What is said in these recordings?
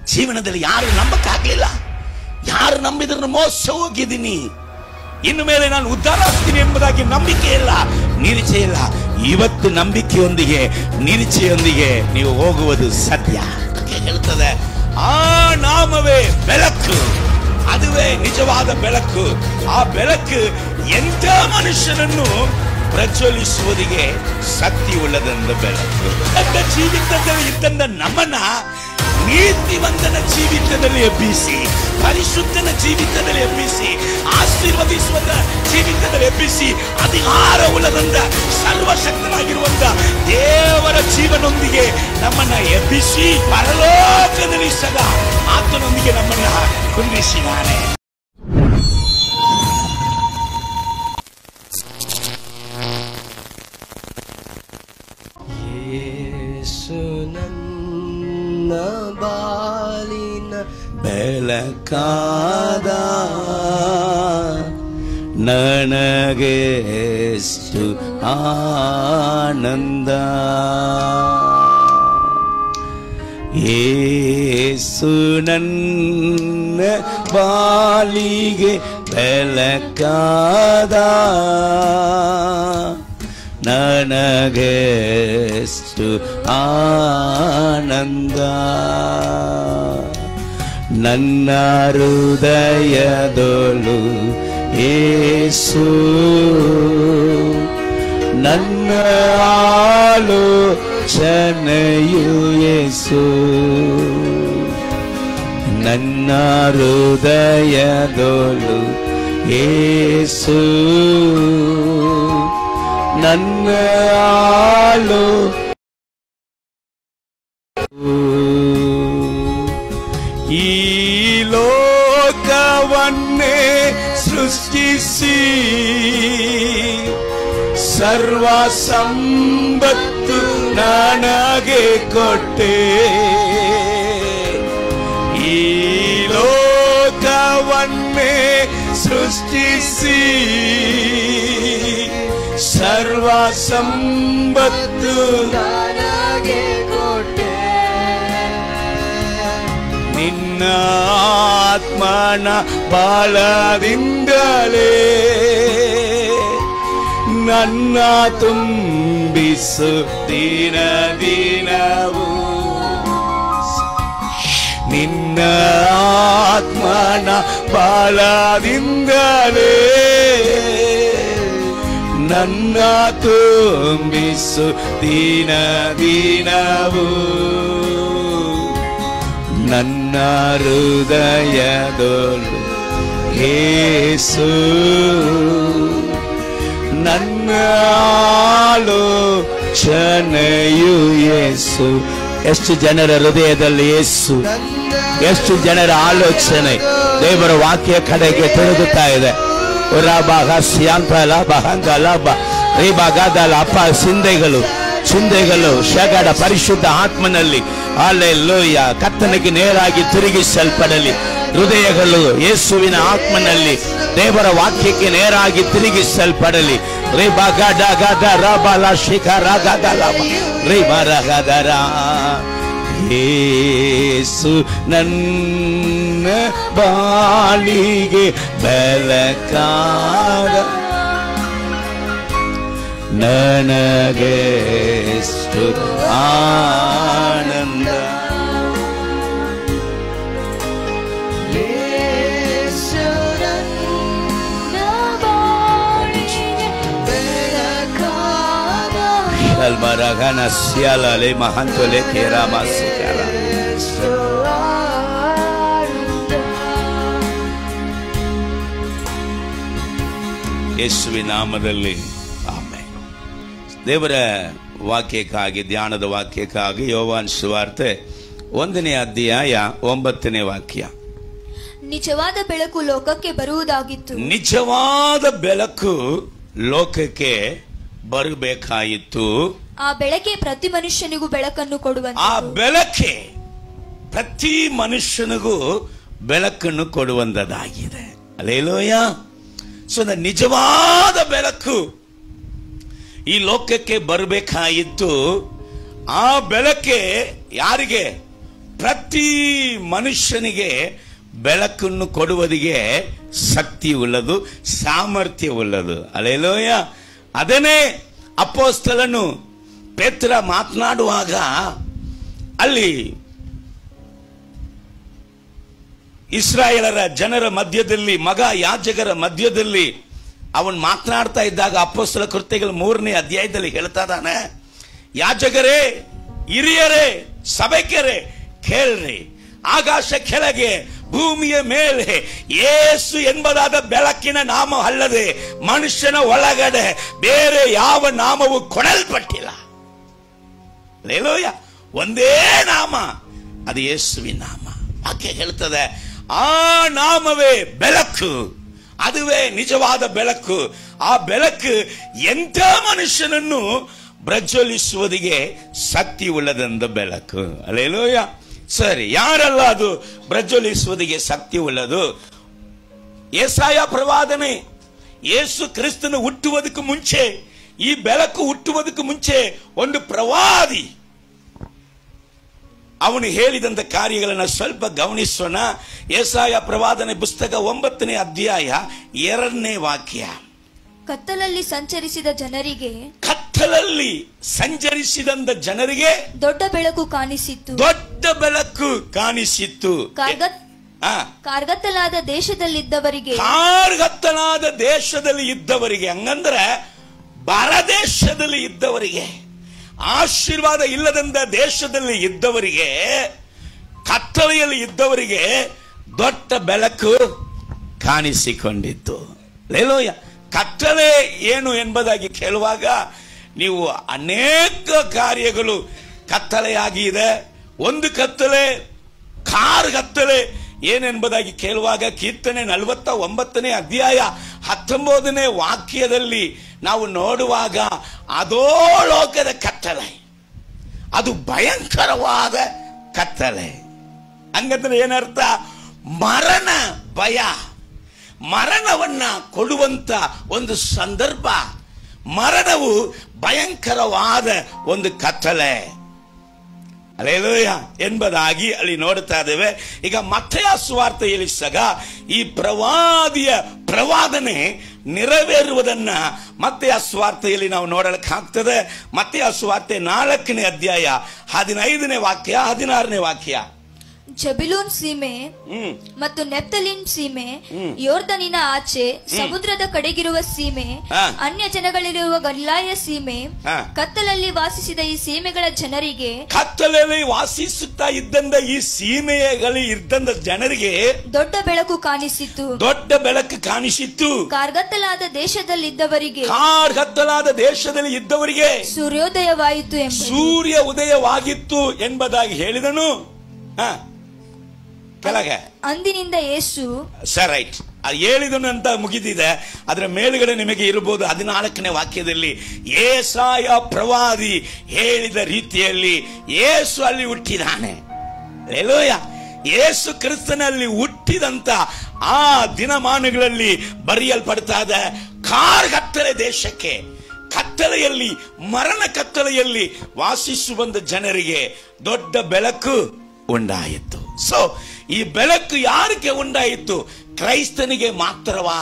ಜೀವನದಲ್ಲಿ ಯಾರು ನಂಬಕ್ಕಾಗ್ಲಿಲ್ಲ ಯಾರು ನಂಬಿದ್ರು ಮೋಸ ಹೋಗಿದ್ದೀನಿ ಇನ್ನು ಮೇಲೆ ನಾನು ಉದ್ಧಾರ ಆಗ್ತೀನಿ ಎಂಬುದಾಗಿ ನಂಬಿಕೆ ಇಲ್ಲ ನಿರೀಕ್ಷೆ ಇಲ್ಲ ಇವತ್ತು ನಂಬಿಕೆಯೊಂದಿಗೆ ನಿರೀಕ್ಷೆಯೊಂದಿಗೆ ನೀವು ಹೋಗುವುದು ಸತ್ಯ ಅದಕ್ಕೆ ಹೇಳ್ತದೆ ಆ ನಾಮವೇ ಬೆಳಕು ಅದುವೇ ನಿಜವಾದ ಬೆಳಕು ಆ ಬೆಳಕು ಎಂಥ ಮನುಷ್ಯನನ್ನು ಪ್ರಜ್ವಲಿಸುವುದಿಗೆ ಶಕ್ತಿ ಉಳ್ಳದಂದ ಬೆಳಕು ನನ್ನ ಜೀವಿತದಲ್ಲಿ ಇದ್ದಂದ ನಮ್ಮನ್ನ ನೀತಿವಂತನ ಜೀವಿತದಲ್ಲಿ ಎಬ್ಬಿಸಿ ಪರಿಶುದ್ಧನ ಜೀವಿತದಲ್ಲಿ ಎಬ್ಬಿಸಿ ಆಶೀರ್ವದಿಸುವಂತ ಜೀವಿತದಲ್ಲಿ ಎಬ್ಬಿಸಿ ಅಧಿಕಾರವುಳ್ಳದಂತ ಸರ್ವಶಕ್ತನಾಗಿರುವಂತ ದೇವರ ಜೀವನೊಂದಿಗೆ ನಮ್ಮನ್ನ ಎಬ್ಬಿಸಿ ಪರಲೋಕದಲ್ಲಿ ಸದಾ ಆತನೊಂದಿಗೆ ನಮ್ಮನ್ನ ಕುಂದಿಸಿದ್ದಾನೆ ಯೇಸು ನನ್ನ ಬಾಲಿನ ಬೆಳಕಾದ ನನಗೆ ಎಷ್ಟು ಆನಂದ ಏಸು ನನ್ನ ಬಾಲಿಗೆ ಬೆಳಕಾದ ನನಗೆಷ್ಟು ಆನಂದ ನನ್ನ ಹೃದಯದೊಳು ಏಸು ನನ್ನ ಆಲೋಚನೆಯು ಏಸು ನನ್ನ ಹೃದಯದೊಳು ಏಸು ನನ್ನ ಆಲೋ ಈ ಲೋಕವನ್ನೇ ಸೃಷ್ಟಿಸಿ ಸರ್ವ ಸಂಪತ್ತು ನನಗೆ ಕೊಟ್ಟೆ ಈ ಲೋಕವನ್ನೇ ಸೃಷ್ಟಿಸಿ ಸರ್ವ ಸಂಪತ್ತು ನನಗೆ ಕೊಟ್ಟೆ ನಿನ್ನ ಆತ್ಮನ ಬಾಳದಿಂದಲೇ ನನ್ನ ತುಂಬಿಸು ದಿನ ದಿನವು ನಿನ್ನ ಆತ್ಮನ ಬಾಳದಿಂದಲೇ ನನ್ನ ತುಂಬಿಸು ದಿನ ದಿನವು ನನ್ನ ಹೃದಯದೊಳು ಏಸು ನನ್ನ ಆಲೋಚನೆಯು ಏಸು ಎಷ್ಟು ಜನರ ಹೃದಯದಲ್ಲಿ ಏಸು ಎಷ್ಟು ಜನರ ಆಲೋಚನೆ ದೇವರ ವಾಕ್ಯ ಕಡೆಗೆ ತಿರುಗುತ್ತಾ ಇದೆ ಉರಾಬಾಗ ಸಿಯಾಂತ ಲಾಭ ಹಂಗ ಲಾಭ ರೀಬಾಗಾದ ಅಪ್ಪ ಸಿಂದೆಗಳು ಚಿಂದೆಗಳು ಶಗಡ ಪರಿಶುದ್ಧ ಆತ್ಮನಲ್ಲಿ ಅಲ್ಲೆಲ್ಲೋಯ್ಯ ಕತ್ತನಿಗೆ ನೇರಾಗಿ ತಿರುಗಿಸಲ್ಪಡಲಿ ಹೃದಯಗಳು ಯೇಸುವಿನ ಆತ್ಮನಲ್ಲಿ ದೇವರ ವಾಕ್ಯಕ್ಕೆ ನೇರಾಗಿ ತಿರುಗಿಸಲ್ಪಡಲಿ ರೇ ಬಗಡ ಗದ ರಬಲ ಶಿಖರ ಗದ ಲಬ ರೇ ಮರಗದರ ಯೇಸು ನನ್ನ ಬಾಳಿಗೆ ಬೆಳಕಾದ ನನಗೆಷ್ಟು ಆನಂದ ಯೇಸು ನನ್ನ ಬಾಳಿಗೆ ಬೆಳಕಾದ ಶಲ್ಮರಗನ ಸ್ಯಲಲೆ ಮಹಂತೊಲೆ ಕೇರಾಮ ಸಿಕಲ ಯೇಸು ಆನಂದ. ಯೇಸುವಿನ ನಾಮದಲ್ಲಿ ಆಮೇಲೆ ದೇವರ ವಾಕ್ಯಕ್ಕಾಗಿ ಧ್ಯಾನದ ವಾಕ್ಯಕ್ಕಾಗಿ ಯೋವಾನ್ ಸುವಾರ್ತೆ ಒಂದನೇ ಅಧ್ಯಾಯ ಒಂಬತ್ತನೇ ವಾಕ್ಯ ನಿಜವಾದ ಬೆಳಕು ಲೋಕಕ್ಕೆ ಬರುವುದಾಗಿತ್ತು ನಿಜವಾದ ಬೆಳಕು ಲೋಕಕ್ಕೆ ಬರಬೇಕಾಯಿತು ಆ ಬೆಳಕೆ ಪ್ರತಿ ಮನುಷ್ಯನಿಗೂ ಬೆಳಕನ್ನು ಆ ಕೊಡುವಂತೆ ಬೆಳಕೆ ಪ್ರತಿ ಮನುಷ್ಯನಿಗೂ ಬೆಳಕನ್ನು ಕೊಡುವಂತದಾಗಿದೆ ಅಲ್ಲೇಲೋಯ ಸೊ ದ ನಿಜವಾದ ಬೆಳಕು ಈ ಲೋಕಕ್ಕೆ ಬರಬೇಕಾಯಿತು ಆ ಬೆಳಕೆ ಯಾರಿಗೆ ಪ್ರತಿ ಮನುಷ್ಯನಿಗೆ ಬೆಳಕನ್ನು ಕೊಡುವುದಿಗೆ ಶಕ್ತಿ ಉಳ್ಳದು ಸಾಮರ್ಥ್ಯ ಉಳ್ಳದು ಅಲೆಲೋಯ ಅದನ್ನೇ ಅಪ್ಪೋಸ್ತಲನು ಪೇತ್ರ ಮಾತನಾಡುವಾಗ ಅಲ್ಲಿ ಇಸ್ರಾಯೇಲರ ಜನರ ಮಧ್ಯದಲ್ಲಿ ಮಗ ಯಾಜಕರ ಮಧ್ಯದಲ್ಲಿ ಅವನ್ ಮಾತನಾಡ್ತಾ ಇದ್ದಾಗ ಅಪ್ಪೋಸ್ತಲ ಕೃತ್ಯಗಳ ಮೂರನೇ ಅಧ್ಯಾಯದಲ್ಲಿ ಹೇಳ್ತಾ ಇದ್ದಾನೆ ಯಾಜಕರೇ ಹಿರಿಯರೇ ಸಭೆಕರೇ ಕೇಳ್ರಿ ಆಕಾಶ ಕೆಳಗೆ ಭೂಮಿಯ ಮೇಲೆ ಏಸು ಎಂಬುದಾದ ಬೆಳಕಿನ ನಾಮ ಅಲ್ಲದೆ ಮನುಷ್ಯನ ಒಳಗಡೆ ಬೇರೆ ಯಾವ ನಾಮವು ಕೊಡಲ್ಪಟ್ಟಿಲ್ಲ ಲೇಲೋಯ ಒಂದೇ ನಾಮ ಅದು ಯೇಸುವಿನ ನಾಮ ವಾಕ್ಯ ಹೇಳ್ತದೆ ಆ ನಾಮವೇ ಬೆಳಕು ಅದುವೇ ನಿಜವಾದ ಬೆಳಕು ಆ ಬೆಳಕು ಎಂಥ ಮನುಷ್ಯನನ್ನು ಪ್ರಜ್ವಲಿಸುವುದಿಗೆ ಶಕ್ತಿ ಉಳ್ಳದಂದ ಬೆಳಕು ಅಲ್ಲೇಲೋಯ ಸರಿ ಯಾರಲ್ಲ ಅದು ಪ್ರಜ್ವಲಿಸುವುದಿಗೆ ಶಕ್ತಿ ಉಳ್ಳದು ಏಸಾಯ ಪ್ರವಾದನೆ ಯೇಸು ಕ್ರಿಸ್ತನು ಹುಟ್ಟುವುದಕ್ಕೆ ಮುಂಚೆ ಈ ಬೆಳಕು ಹುಟ್ಟುವುದಕ್ಕೆ ಮುಂಚೆ ಒಂದು ಪ್ರವಾದಿ ಅವನು ಹೇಳಿದಂತ ಕಾರ್ಯಗಳನ್ನು ಸ್ವಲ್ಪ ಗಮನಿಸೋಣ ಏಸಾಯ ಪ್ರವಾದನೆ ಪುಸ್ತಕ ಒಂಬತ್ತನೇ ಅಧ್ಯಾಯ ಎರಡನೇ ವಾಕ್ಯ ಕತ್ತಲಲ್ಲಿ ಸಂಚರಿಸಿದ ಜನರಿಗೆ ಕತ್ತಲಲ್ಲಿ ಸಂಚರಿಸಿದಂತ ಜನರಿಗೆ ದೊಡ್ಡ ಬೆಳಕು ಕಾಣಿಸಿತ್ತು ದೊಡ್ಡ ಬೆಳಕು ಕಾಣಿಸಿತ್ತು ಕಾರ್ಗತ್ ಆ, ಕಾರ್ಗತ್ತಲಾದ ದೇಶದಲ್ಲಿದ್ದವರಿಗೆ ಕಾರ್ಗತ್ತನಾದ ದೇಶದಲ್ಲಿ ಇದ್ದವರಿಗೆ ಹಂಗಂದ್ರೆ ಬರದೇಶದಲ್ಲಿ ಇದ್ದವರಿಗೆ ಆಶೀರ್ವಾದ ಇಲ್ಲದಂತ ದೇಶದಲ್ಲಿ ಇದ್ದವರಿಗೆ ಕತ್ತಲೆಯಲ್ಲಿ ಇದ್ದವರಿಗೆ ದೊಡ್ಡ ಬೆಳಕು ಕಾಣಿಸಿಕೊಂಡಿತ್ತು ಲೇಲೋಯ ಕತ್ತಲೆ ಏನು ಎಂಬುದಾಗಿ ಕೇಳುವಾಗ ನೀವು ಅನೇಕ ಕಾರ್ಯಗಳು ಕತ್ತಲೆಯಾಗಿ ಇದೆ ಒಂದು ಕತ್ತಲೆ ಕಾರ್ ಕತ್ತಲೆ ಏನೆಂಬುದಾಗಿ ಕೇಳುವಾಗ ಕೀರ್ತನೆ ನಲವತ್ತ ಒಂಬತ್ತನೇ ಅಧ್ಯಾಯ ಹತ್ತೊಂಬತ್ತನೇ ವಾಕ್ಯದಲ್ಲಿ ನಾವು ನೋಡುವಾಗ ಅದೋ ಲೋಕದ ಕತ್ತಲೆ ಅದು ಭಯಂಕರವಾದ ಕತ್ತಲೆ ಹಂಗಂದ್ರೆ ಏನರ್ಥ ಮರಣ ಭಯ ಮರಣವನ್ನ ಕೊಡುವಂತ ಒಂದು ಸಂದರ್ಭ ಮರಣವು ಭಯಂಕರವಾದ ಒಂದು ಕತ್ತಲೆ ಅಲೇಲೋಯ ಎಂಬುದಾಗಿ ಅಲ್ಲಿ ನೋಡ್ತಾ ಇದ್ದೇವೆ ಈಗ ಮತ್ತೆಯ ಸುವಾರ್ತೆಯಲ್ಲಿ ಸಹ ಈ ಪ್ರವಾದಿಯ ಪ್ರವಾದನೆ ನೆರವೇರುವುದನ್ನ ಮತ್ತೆ ಆ ಸ್ವಾರ್ಥೆಯಲ್ಲಿ ನಾವು ನೋಡಲಿಕ್ಕಾಗ್ತದೆ ಮತ್ತೆ ಆ ಸ್ವಾರ್ತೆ ನಾಲ್ಕನೇ ಅಧ್ಯಾಯ ಹದಿನೈದನೇ ವಾಕ್ಯ ಹದಿನಾರನೇ ವಾಕ್ಯ ಜಬಿಲೂನ್ ಸೀಮೆ ಹ್ಮ್ ಮತ್ತು ನೆಪ್ತಲಿನ್ ಸೀಮೆ ಯೋರ್ದನಿನ ಆಚೆ ಸಮುದ್ರದ ಕಡೆಗಿರುವ ಸೀಮೆ ಹಾ. ಅನ್ಯ ಜನಗಳಿರುವ ಗಲ್ಲಾಯ ಸೀಮೆ ಹಾ. ಕತ್ತಲಲ್ಲಿ ವಾಸಿಸಿದ ಈ ಸೀಮೆಗಳ ಜನರಿಗೆ ಕತ್ತಲೆಯಲ್ಲಿ ವಾಸಿಸುತ್ತಾ ಇದ್ದಂದ ಈ ಸೀಮೆಯಲ್ಲಿ ಇದ್ದಂದ ಜನರಿಗೆ ದೊಡ್ಡ ಬೆಳಕು ಕಾಣಿಸಿತು ದೊಡ್ಡ ಬೆಳಕು ಕಾಣಿಸಿತ್ತು ಕಾರ್ಗತ್ತಲಾದ ದೇಶದಲ್ಲಿದ್ದವರಿಗೆ ಕಾರ್ ಕತ್ತಲಾದ ದೇಶದಲ್ಲಿ ಇದ್ದವರಿಗೆ ಸೂರ್ಯೋದಯವಾಯಿತು ಎಂಬ ಸೂರ್ಯ ಉದಯವಾಗಿತ್ತು ಎಂಬುದಾಗಿ ಹೇಳಿದನು ಹ. ಕೆಳಗೆ ಅಂದಿನಿಂದ ಯೇಸು ಸರ್ ರೈಟ್ ಹೇಳಿದನು ಅಂತ ಮುಗಿದಿದೆ ಅದರ ಮೇಲುಗಡೆ ನಿಮಗೆ ಇರಬಹುದು ಹದಿನಾಲ್ಕನೇ ವಾಕ್ಯದಲ್ಲಿ ಏಸಾಯ ಪ್ರವಾದಿ ಹೇಳಿದ ರೀತಿಯಲ್ಲಿ ಏಸು ಅಲ್ಲಿ ಹುಟ್ಟಿದಾನೆ ಲೆಲೂಯ ಏಸು ಕ್ರಿಸ್ತನಲ್ಲಿ ಹುಟ್ಟಿದಂತ ಆ ದಿನಮಾನಗಳಲ್ಲಿ ಬರೆಯಲ್ಪಡ್ತಾ ಇದೆ ಕಾರ್ ಕತ್ತಲೆ ದೇಶಕ್ಕೆ ಕತ್ತಲೆಯಲ್ಲಿ ಮರಣ ಕತ್ತಲೆಯಲ್ಲಿ ವಾಸಿಸುವಂತ ಜನರಿಗೆ ದೊಡ್ಡ ಬೆಳಕು ಉಂಟಾಯಿತು ಸೊ ಈ ಬೆಳಕು ಯಾರಿಗೆ ಉಂಟಾಯಿತು ಕ್ರೈಸ್ತನಿಗೆ ಮಾತ್ರವಾ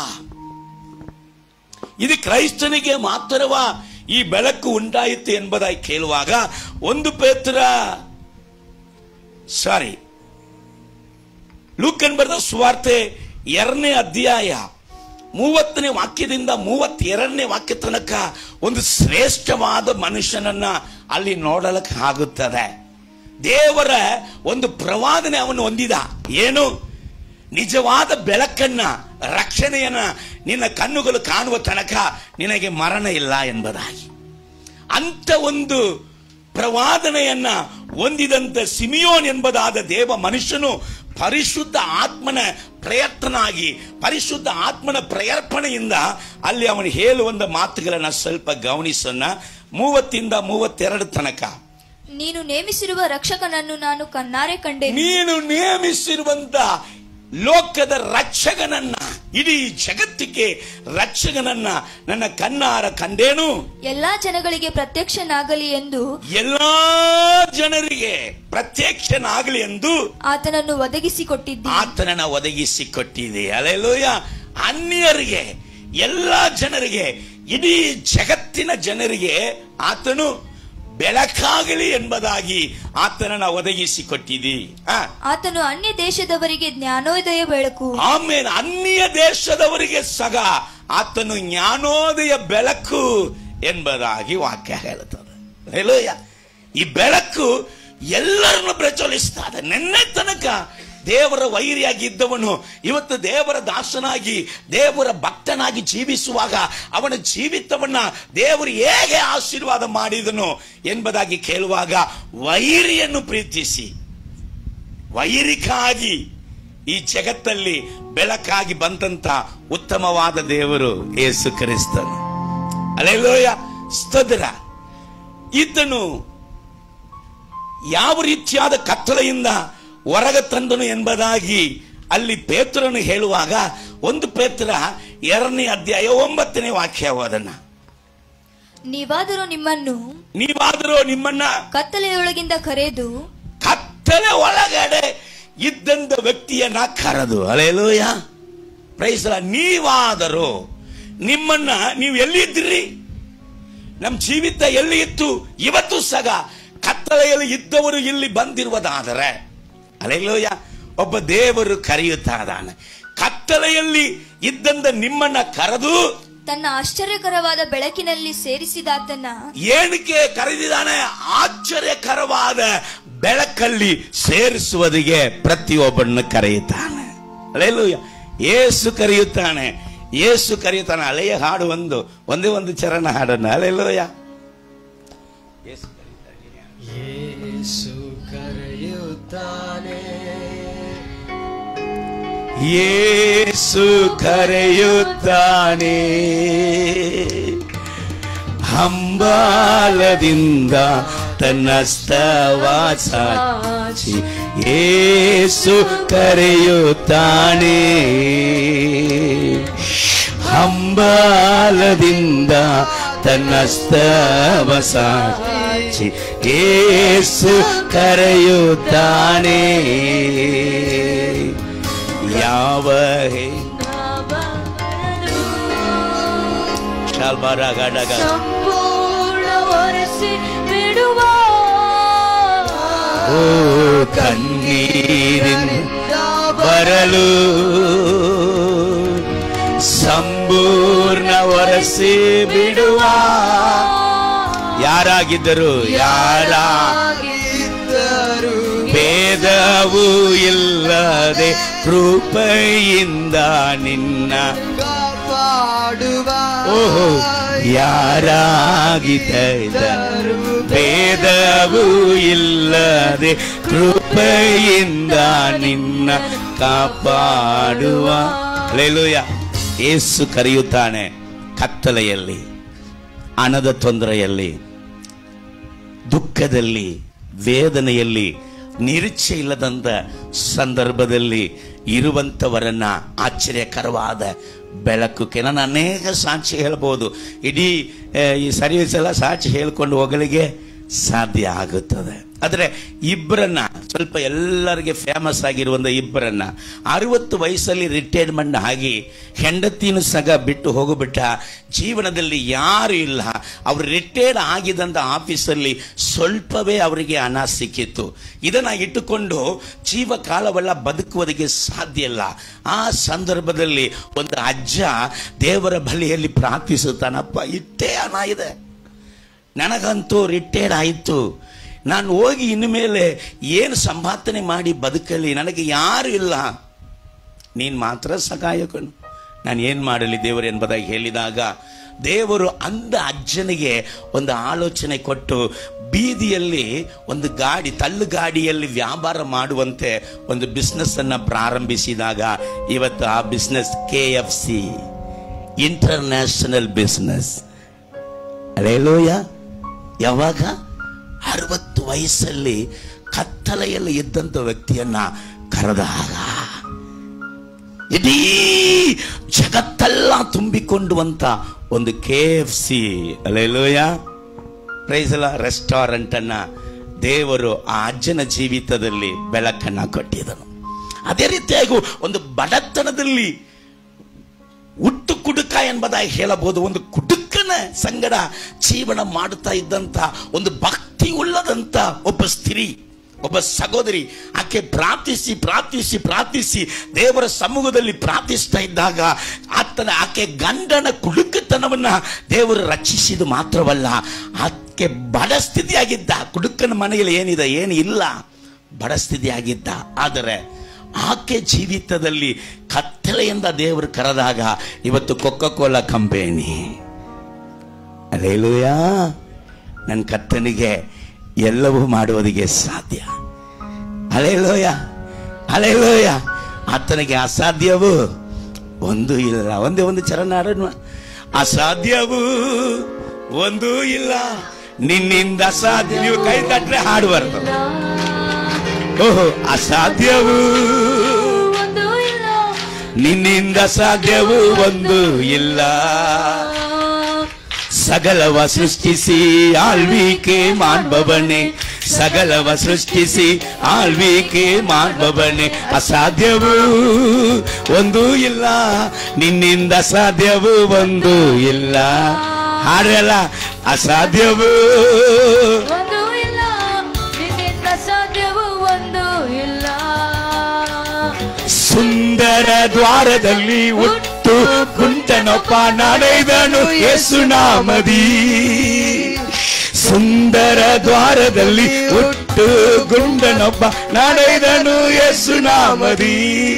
ಇದು ಕ್ರೈಸ್ತನಿಗೆ ಮಾತ್ರವಾ ಈ ಬೆಳಕು ಉಂಟಾಯಿತು ಎಂಬುದಾಗಿ ಕೇಳುವಾಗ ಒಂದು ಪೇತ್ರ ಸಾರಿ ಲೂಕನ್ ಬರೆದ ಸುವಾರ್ತೆ ಎರಡನೇ ಅಧ್ಯಾಯ ಮೂವತ್ತನೇ ವಾಕ್ಯದಿಂದ ಮೂವತ್ತೆರಡನೇ ವಾಕ್ಯ ತನಕ ಒಂದು ಶ್ರೇಷ್ಠವಾದ ಮನುಷ್ಯನನ್ನ ಅಲ್ಲಿ ನೋಡಲಕ್ಕೆ ಆಗುತ್ತದೆ ದೇವರ ಒಂದು ಪ್ರವಾದನೆ ಅವನು ಹೊಂದಿದ ಏನು ನಿಜವಾದ ಬೆಳಕನ್ನ ರಕ್ಷಣೆಯನ್ನ ನಿನ್ನ ಕಣ್ಣುಗಳು ಕಾಣುವ ತನಕ ನಿನಗೆ ಮರಣ ಇಲ್ಲ ಎಂಬುದಾಗಿ ಅಂತ ಒಂದು ಪ್ರವಾದನೆಯನ್ನ ಹೊಂದಿದಂತ ಸಿಮಿಯೋನ್ ಎಂಬುದಾದ ದೇವ ಮನುಷ್ಯನು ಪರಿಶುದ್ಧ ಆತ್ಮನ ಪ್ರಯತ್ನಾಗಿ ಪರಿಶುದ್ಧ ಆತ್ಮನ ಪ್ರಯರ್ಪಣೆಯಿಂದ ಅಲ್ಲಿ ಅವನು ಹೇಳುವಂತ ಮಾತುಗಳನ್ನ ಸ್ವಲ್ಪ ಗಮನಿಸೋಣ ಮೂವತ್ತಿಂದ ಮೂವತ್ತೆರಡು ತನಕ ನೀನು ನೇಮಿಸಿರುವ ರಕ್ಷಕನನ್ನು ನಾನು ಕಣ್ಣಾರೆ ಕಂಡೆನು ನೀನು ನೇಮಿಸಿರುವಂತ ಲೋಕದ ರಕ್ಷಕನನ್ನ ಇಡೀ ಜಗತ್ತಿಗೆ ರಕ್ಷಕನನ್ನ ನನ್ನ ಕಣ್ಣಾರ ಕಂಡೇನು ಎಲ್ಲಾ ಜನಗಳಿಗೆ ಪ್ರತ್ಯಕ್ಷನಾಗಲಿ ಎಂದು ಎಲ್ಲಾ ಜನರಿಗೆ ಪ್ರತ್ಯಕ್ಷನಾಗಲಿ ಎಂದು ಆತನನ್ನು ಒದಗಿಸಿಕೊಟ್ಟಿದ್ದಿ ಆತನನ್ನ ಒದಗಿಸಿಕೊಟ್ಟಿದೆ ಅಲೆಲೋಯ ಅನ್ಯರಿಗೆ ಎಲ್ಲ ಜನರಿಗೆ ಇಡೀ ಜಗತ್ತಿನ ಜನರಿಗೆ ಆತನು ಬೆಳಕಾಗಲಿ ಎಂಬುದಾಗಿ ಆತನನ್ನ ಒದಗಿಸಿಕೊಟ್ಟಿದಿ ಆ, ಆತನು ಅನ್ಯ ದೇಶದವರಿಗೆ ಜ್ಞಾನೋದಯ ಬೆಳಕು ಆಮೇಲೆ ಅನ್ಯ ದೇಶದವರಿಗೆ ಸಗ ಆತನು ಜ್ಞಾನೋದಯ ಬೆಳಕು ಎಂಬುದಾಗಿ ವಾಕ್ಯ ಹೇಳುತ್ತದೆ ಹೇಳೋಯ ಈ ಬೆಳಕು ಎಲ್ಲರನ್ನು ಪ್ರಚೋಲಿಸ್ತಾ ಇದೆ ನಿನ್ನೆ ತನಕ ದೇವರ ವೈರಿಯಾಗಿ ಇದ್ದವನು ಇವತ್ತು ದೇವರ ದಾಸನಾಗಿ ದೇವರ ಭಕ್ತನಾಗಿ ಜೀವಿಸುವಾಗ ಅವನ ಜೀವಿತವನ್ನ ದೇವರು ಹೇಗೆ ಆಶೀರ್ವಾದ ಮಾಡಿದನು ಎಂಬುದಾಗಿ ಕೇಳುವಾಗ ವೈರಿಯನ್ನು ಪ್ರೀತಿಸಿ ವೈರಿಕಾಗಿ ಈ ಜಗತ್ತಲ್ಲಿ ಬೆಳಕಾಗಿ ಬಂದಂತ ಉತ್ತಮವಾದ ದೇವರು ಯೇಸು ಕ್ರಿಸ್ತನು ಅಲೆಲೋಯ ಸ್ತೋತ್ರ ಈತನು ಯಾವ ರೀತಿಯಾದ ಕತ್ತಲೆಯಿಂದ ಹೊರಗೆ ತಂದನು ಎಂಬುದಾಗಿ ಅಲ್ಲಿ ಪೇತ್ರನು ಹೇಳುವಾಗ ಒಂದು ಪೇತ್ರ ಎರಡನೇ ಅಧ್ಯಾಯ ಒಂಬತ್ತನೇ ವಾಕ್ಯ ಓದನ್ನ ನೀವಾದರೂ ನಿಮ್ಮನ್ನು ನೀವಾದರೂ ನಿಮ್ಮನ್ನ ಕತ್ತಲೆಯೊಳಗಿಂದ ಕರೆದು ಕತ್ತಲೆ ಒಳಗಡೆ ಇದ್ದಂತ ವ್ಯಕ್ತಿಯನ್ನ ಕರೆದು ಅಲೆಲೂಯ ಪ್ರೈಸಲ ನೀವಾದರೂ ನಿಮ್ಮನ್ನ ನೀವು ಎಲ್ಲಿದ್ರಿ ನಮ್ಮ ಜೀವಿತ ಎಲ್ಲಿ ಇತ್ತು ಇವತ್ತು ಸಗ ಕತ್ತಲೆಯಲ್ಲಿ ಇದ್ದವರು ಇಲ್ಲಿ ಬಂದಿರುವುದಾದರೆ ಅಲೆಲೂಯ ಒಬ್ಬ ದೇವರು ಕರೆಯುತ್ತಾ ಇದ್ದಾನೆ ಕತ್ತಲೆಯಲ್ಲಿ ಇದ್ದಂತ ನಿಮ್ಮನ್ನ ಕರೆದು ತನ್ನ ಆಶ್ಚರ್ಯಕರವಾದ ಬೆಳಕಿನಲ್ಲಿ ಸೇರಿಸಿದಾತನ ಏನಕ್ಕೆ ಕರೆದಿದ್ದಾನೆ ಆಶ್ಚರ್ಯಕರವಾದ ಬೆಳಕಲ್ಲಿ ಸೇರಿಸುವುದಿಗೆ ಪ್ರತಿಯೊಬ್ಬರನ್ನು ಕರೆಯುತ್ತಾನೆ ಅಲೆಲೂಯ ಏಸು ಕರೆಯುತ್ತಾನೆ ಏಸು ಕರೆಯುತ್ತಾನೆ ಅಲೆಯ ಹಾಡು ಒಂದು ಒಂದೇ ಒಂದು ಚರಣ ಹಾಡನ್ನ ಅಲೆಲೂಯ ಯೇಸು ಕರೆಯುತ್ತಾನೆ ಏಸು ಕರೆಯುತ್ತಾನೆ ಹಂಬಾಲದಿಂದ ತನ್ನ ಸ್ತವ ಸಾಚಿ ಏಸು ಕರೆಯುತ್ತಾನೆ ಹಂಬಾಲದಿಂದ ತನ್ನ ಸ್ತವ ಸಾಚಿ ಏಸು ಕರೆಯುತ್ತಾನೆ ಯಾವ ಶಾಲ್ಬಾರ ಗಡಗ ಸಂಪೂರ್ಣ ಒರೆಸಿ ಬಿಡುವ ಓ ಕಣ್ಣೀರಿನ ಬರಲು ಸಂಪೂರ್ಣ ಒರೆಸಿ ಬಿಡುವ ಯಾರಾಗಿದ್ದರು ಯಾರ ಇದ್ದರು ಭೇದವೂ ಇಲ್ಲದೆ ಕೃಪೆಯಿಂದ ನಿನ್ನ ಕಾಪಾಡುವ ಓಹೋ ಯಾರಾಗಿದ್ದರು ಭೇದವೂ ಇಲ್ಲದೆ ಕೃಪೆಯಿಂದ ನಿನ್ನ ಕಾಪಾಡುವ ಲೇಲುಯ ಏಸು ಕರೆಯುತ್ತಾನೆ ಕತ್ತಲೆಯಲ್ಲಿ ಹಣದ ತೊಂದರೆಯಲ್ಲಿ ದುಃಖದಲ್ಲಿ ವೇದನೆಯಲ್ಲಿ ನಿರೀಕ್ಷೆ ಇಲ್ಲದಂತ ಸಂದರ್ಭದಲ್ಲಿ ಇರುವಂಥವರನ್ನ ಆಶ್ಚರ್ಯಕರವಾದ ಬೆಳಕಕ್ಕೆ ನಾನು ಅನೇಕ ಸಾಕ್ಷಿ ಹೇಳ್ಬೋದು ಇಡೀ ಆ, ಈ ಸರ್ವಿಸ್ ಎಲ್ಲ ಸಾಕ್ಷಿ ಹೇಳ್ಕೊಂಡು ಹೋಗಲಿಗೆ ಸಾಧ್ಯ ಆಗುತ್ತದೆ ಆದರೆ ಇಬ್ಬರನ್ನ ಸ್ವಲ್ಪ ಎಲ್ಲರಿಗೆ ಫೇಮಸ್ ಆಗಿರುವಂಥ ಇಬ್ಬರನ್ನ ಅರವತ್ತು ವಯಸ್ಸಲ್ಲಿ ರಿಟೈರ್ಮೆಂಟ್ ಆಗಿ ಹೆಂಡತಿನೂ ಸಗ ಬಿಟ್ಟು ಹೋಗಿಬಿಟ್ಟ ಜೀವನದಲ್ಲಿ ಯಾರು ಇಲ್ಲ ಅವರು ರಿಟೈರ್ಡ್ ಆಗಿದಂಥ ಆಫೀಸಲ್ಲಿ ಸ್ವಲ್ಪವೇ ಅವರಿಗೆ ಹಣ ಸಿಕ್ಕಿತ್ತು ಇದನ್ನ ಇಟ್ಟುಕೊಂಡು ಜೀವಕಾಲವೆಲ್ಲ ಬದುಕುವುದಕ್ಕೆ ಸಾಧ್ಯ ಇಲ್ಲ ಆ ಸಂದರ್ಭದಲ್ಲಿ ಒಂದು ಅಜ್ಜ ದೇವರ ಬಳಿಯಲ್ಲಿ ಪ್ರಾರ್ಥಿಸುತ್ತಾನಪ್ಪ ಇಷ್ಟೇ ಹಣ ಇದೆ ನನಗಂತೂ ರಿಟೈರ್ಡ್ ಆಯಿತು ನಾನು ಹೋಗಿ ಇನ್ಮೇಲೆ ಏನು ಸಂಪಾದನೆ ಮಾಡಿ ಬದುಕಲಿ ನನಗೆ ಯಾರು ಇಲ್ಲ ನೀನು ಮಾತ್ರ ಸಹಾಯಕನು ನಾನು ಏನು ಮಾಡಲಿ ದೇವರು ಎಂಬುದಾಗಿ ಹೇಳಿದಾಗ ದೇವರು ಅಂದ ಅಜ್ಜನಿಗೆ ಒಂದು ಆಲೋಚನೆ ಕೊಟ್ಟು ಬೀದಿಯಲ್ಲಿ ಒಂದು ಗಾಡಿ ತಳ್ಳು ಗಾಡಿಯಲ್ಲಿ ವ್ಯಾಪಾರ ಮಾಡುವಂತೆ ಒಂದು ಬಿಸ್ನೆಸ್ ಅನ್ನ ಪ್ರಾರಂಭಿಸಿದಾಗ ಇವತ್ತು ಆ business K F C international business ಅಲೇಲೋಯ ಯಾವಾಗ ಅರವತ್ತು ವಯಸ್ಸಲ್ಲಿ ಕತ್ತಲೆಯಲ್ಲಿ ಇದ್ದಂಥ ವ್ಯಕ್ತಿಯನ್ನ ಕರೆದಾಗ ಇಡೀ ಜಗತ್ತೆಲ್ಲ ತುಂಬಿಕೊಂಡುವಂತ ಒಂದು ಕೆ ಎಫ್ ಸಿ ಅಲ್ಲೆಲ್ಲೋಯ ಪ್ರೈಸಲ ರೆಸ್ಟಾರೆಂಟ್ ಅನ್ನ ದೇವರು ಆ ಅಜ್ಜನ ಜೀವಿತದಲ್ಲಿ ಬೆಳಕನ್ನ ಕೊಟ್ಟಿದನು ಅದೇ ರೀತಿಯಾಗಿ ಒಂದು ಬಡತನದಲ್ಲಿ ಹುಟ್ಟು ಕುಡುಕ ಎಂಬುದಾಗಿ ಹೇಳಬಹುದು ಒಂದು ಕುಡುಕನ ಸಂಗಡ ಜೀವನ ಮಾಡುತ್ತಾ ಇದ್ದಂತ ಒಂದು ಭಕ್ತಿ ಉಳ್ಳದಂತ ಒಬ್ಬ ಸ್ತ್ರೀ ಒಬ್ಬ ಸಹೋದರಿ ಆಕೆ ಪ್ರಾರ್ಥಿಸಿ ಪ್ರಾರ್ಥಿಸಿ ಪ್ರಾರ್ಥಿಸಿ ದೇವರ ಸಮ್ಮುಖದಲ್ಲಿ ಪ್ರಾರ್ಥಿಸ್ತಾ ಇದ್ದಾಗ ಆತನ ಆಕೆ ಗಂಡನ ಕುಡುಕತನವನ್ನ ದೇವರು ರಕ್ಷಿಸಿದ ಮಾತ್ರವಲ್ಲ ಆಕೆ ಬಡ ಸ್ಥಿತಿಯಾಗಿದ್ದ ಕುಡುಕನ ಮನೆಯಲ್ಲಿ ಏನಿದೆ ಏನು ಇಲ್ಲ ಬಡ ಸ್ಥಿತಿಯಾಗಿದ್ದ ಆದರೆ ಆಕೆ ಜೀವಿತದಲ್ಲಿ ಕತ್ತಲೆಯಿಂದ ದೇವರು ಕರೆದಾಗ ಇವತ್ತು ಕೊಕ್ಕ ಕೋಲಾ ಕಂಪೆನಿ ಅಲೇಲುಯಾ ನನ್ನ ಕತ್ತನಿಗೆ ಎಲ್ಲವೂ ಮಾಡುವುದಕ್ಕೆ ಸಾಧ್ಯ ಅಲೇಲೋಯ ಅಲೇಲೋಯ ಆತನಿಗೆ ಅಸಾಧ್ಯವು ಒಂದು ಇಲ್ಲ ಒಂದೇ ಒಂದು ಚರಣ ಆಡೋಣ ಅಸಾಧ್ಯವು ಒಂದು ಇಲ್ಲ ನಿನ್ನಿಂದ ಅಸಾಧ್ಯ ನೀವು ಕೈ ತಟ್ರೆ ಹಾಡು ಬರ್ತದೆ ಓಹೋ ಅಸಾಧ್ಯವು ಒಂದು ಇಲ್ಲ ನಿನ್ನಿಂದ ಸಾಧ್ಯವೂ ಒಂದು ಇಲ್ಲ ಸಗಲವ ಸೃಷ್ಟಿಸಿ ಆಳ್ವಿಕೆ ಮಾಡ್ಬವನೆ ಸಗಲವ ಸೃಷ್ಟಿಸಿ ಆಳ್ವಿಕೆ ಮಾಡ್ಬವನೆ ಅಸಾಧ್ಯವೂ ಒಂದು ಇಲ್ಲ ನಿನ್ನಿಂದ ಸಾಧ್ಯವೂ ಒಂದು ಇಲ್ಲ ಹಾಡಲ್ಲ ಅಸಾಧ್ಯವೂ ಒಂದು ಇಲ್ಲ ನಿನ್ನಿಂದ ಸಾಧ್ಯವೂ ಒಂದು ಇಲ್ಲ ಸುಂದರ ದ್ವಾರದಲ್ಲಿ ಹುಟ್ಟು ಕುಂಟನೊಪ್ಪ ನಡೆದನು ಯೇಸುನಾಮದಿ ಸುಂದರ ದ್ವಾರದಲ್ಲಿ ಹುಟ್ಟು ಗುಂಡನೊಬ್ಬ ನಡೆದನು ಯೇಸುನಾಮದಿ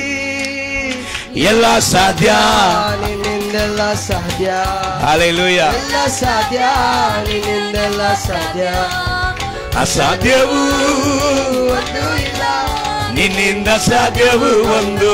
ಎಲ್ಲ ಸಾಧ್ಯ ನಿನ್ನಿಂದೆಲ್ಲ ಸಾಧ್ಯ ಹಾಲೆಲೂಯ ಎಲ್ಲ ಸಾಧ್ಯ ನಿನ್ನಿಂದೆಲ್ಲ ಸಾಧ್ಯ ಅಸಾಧ್ಯವೂ ಒಂದು ಇಲ್ಲ ನಿನ್ನಿಂದ ಸಾಧ್ಯವೂ ಒಂದು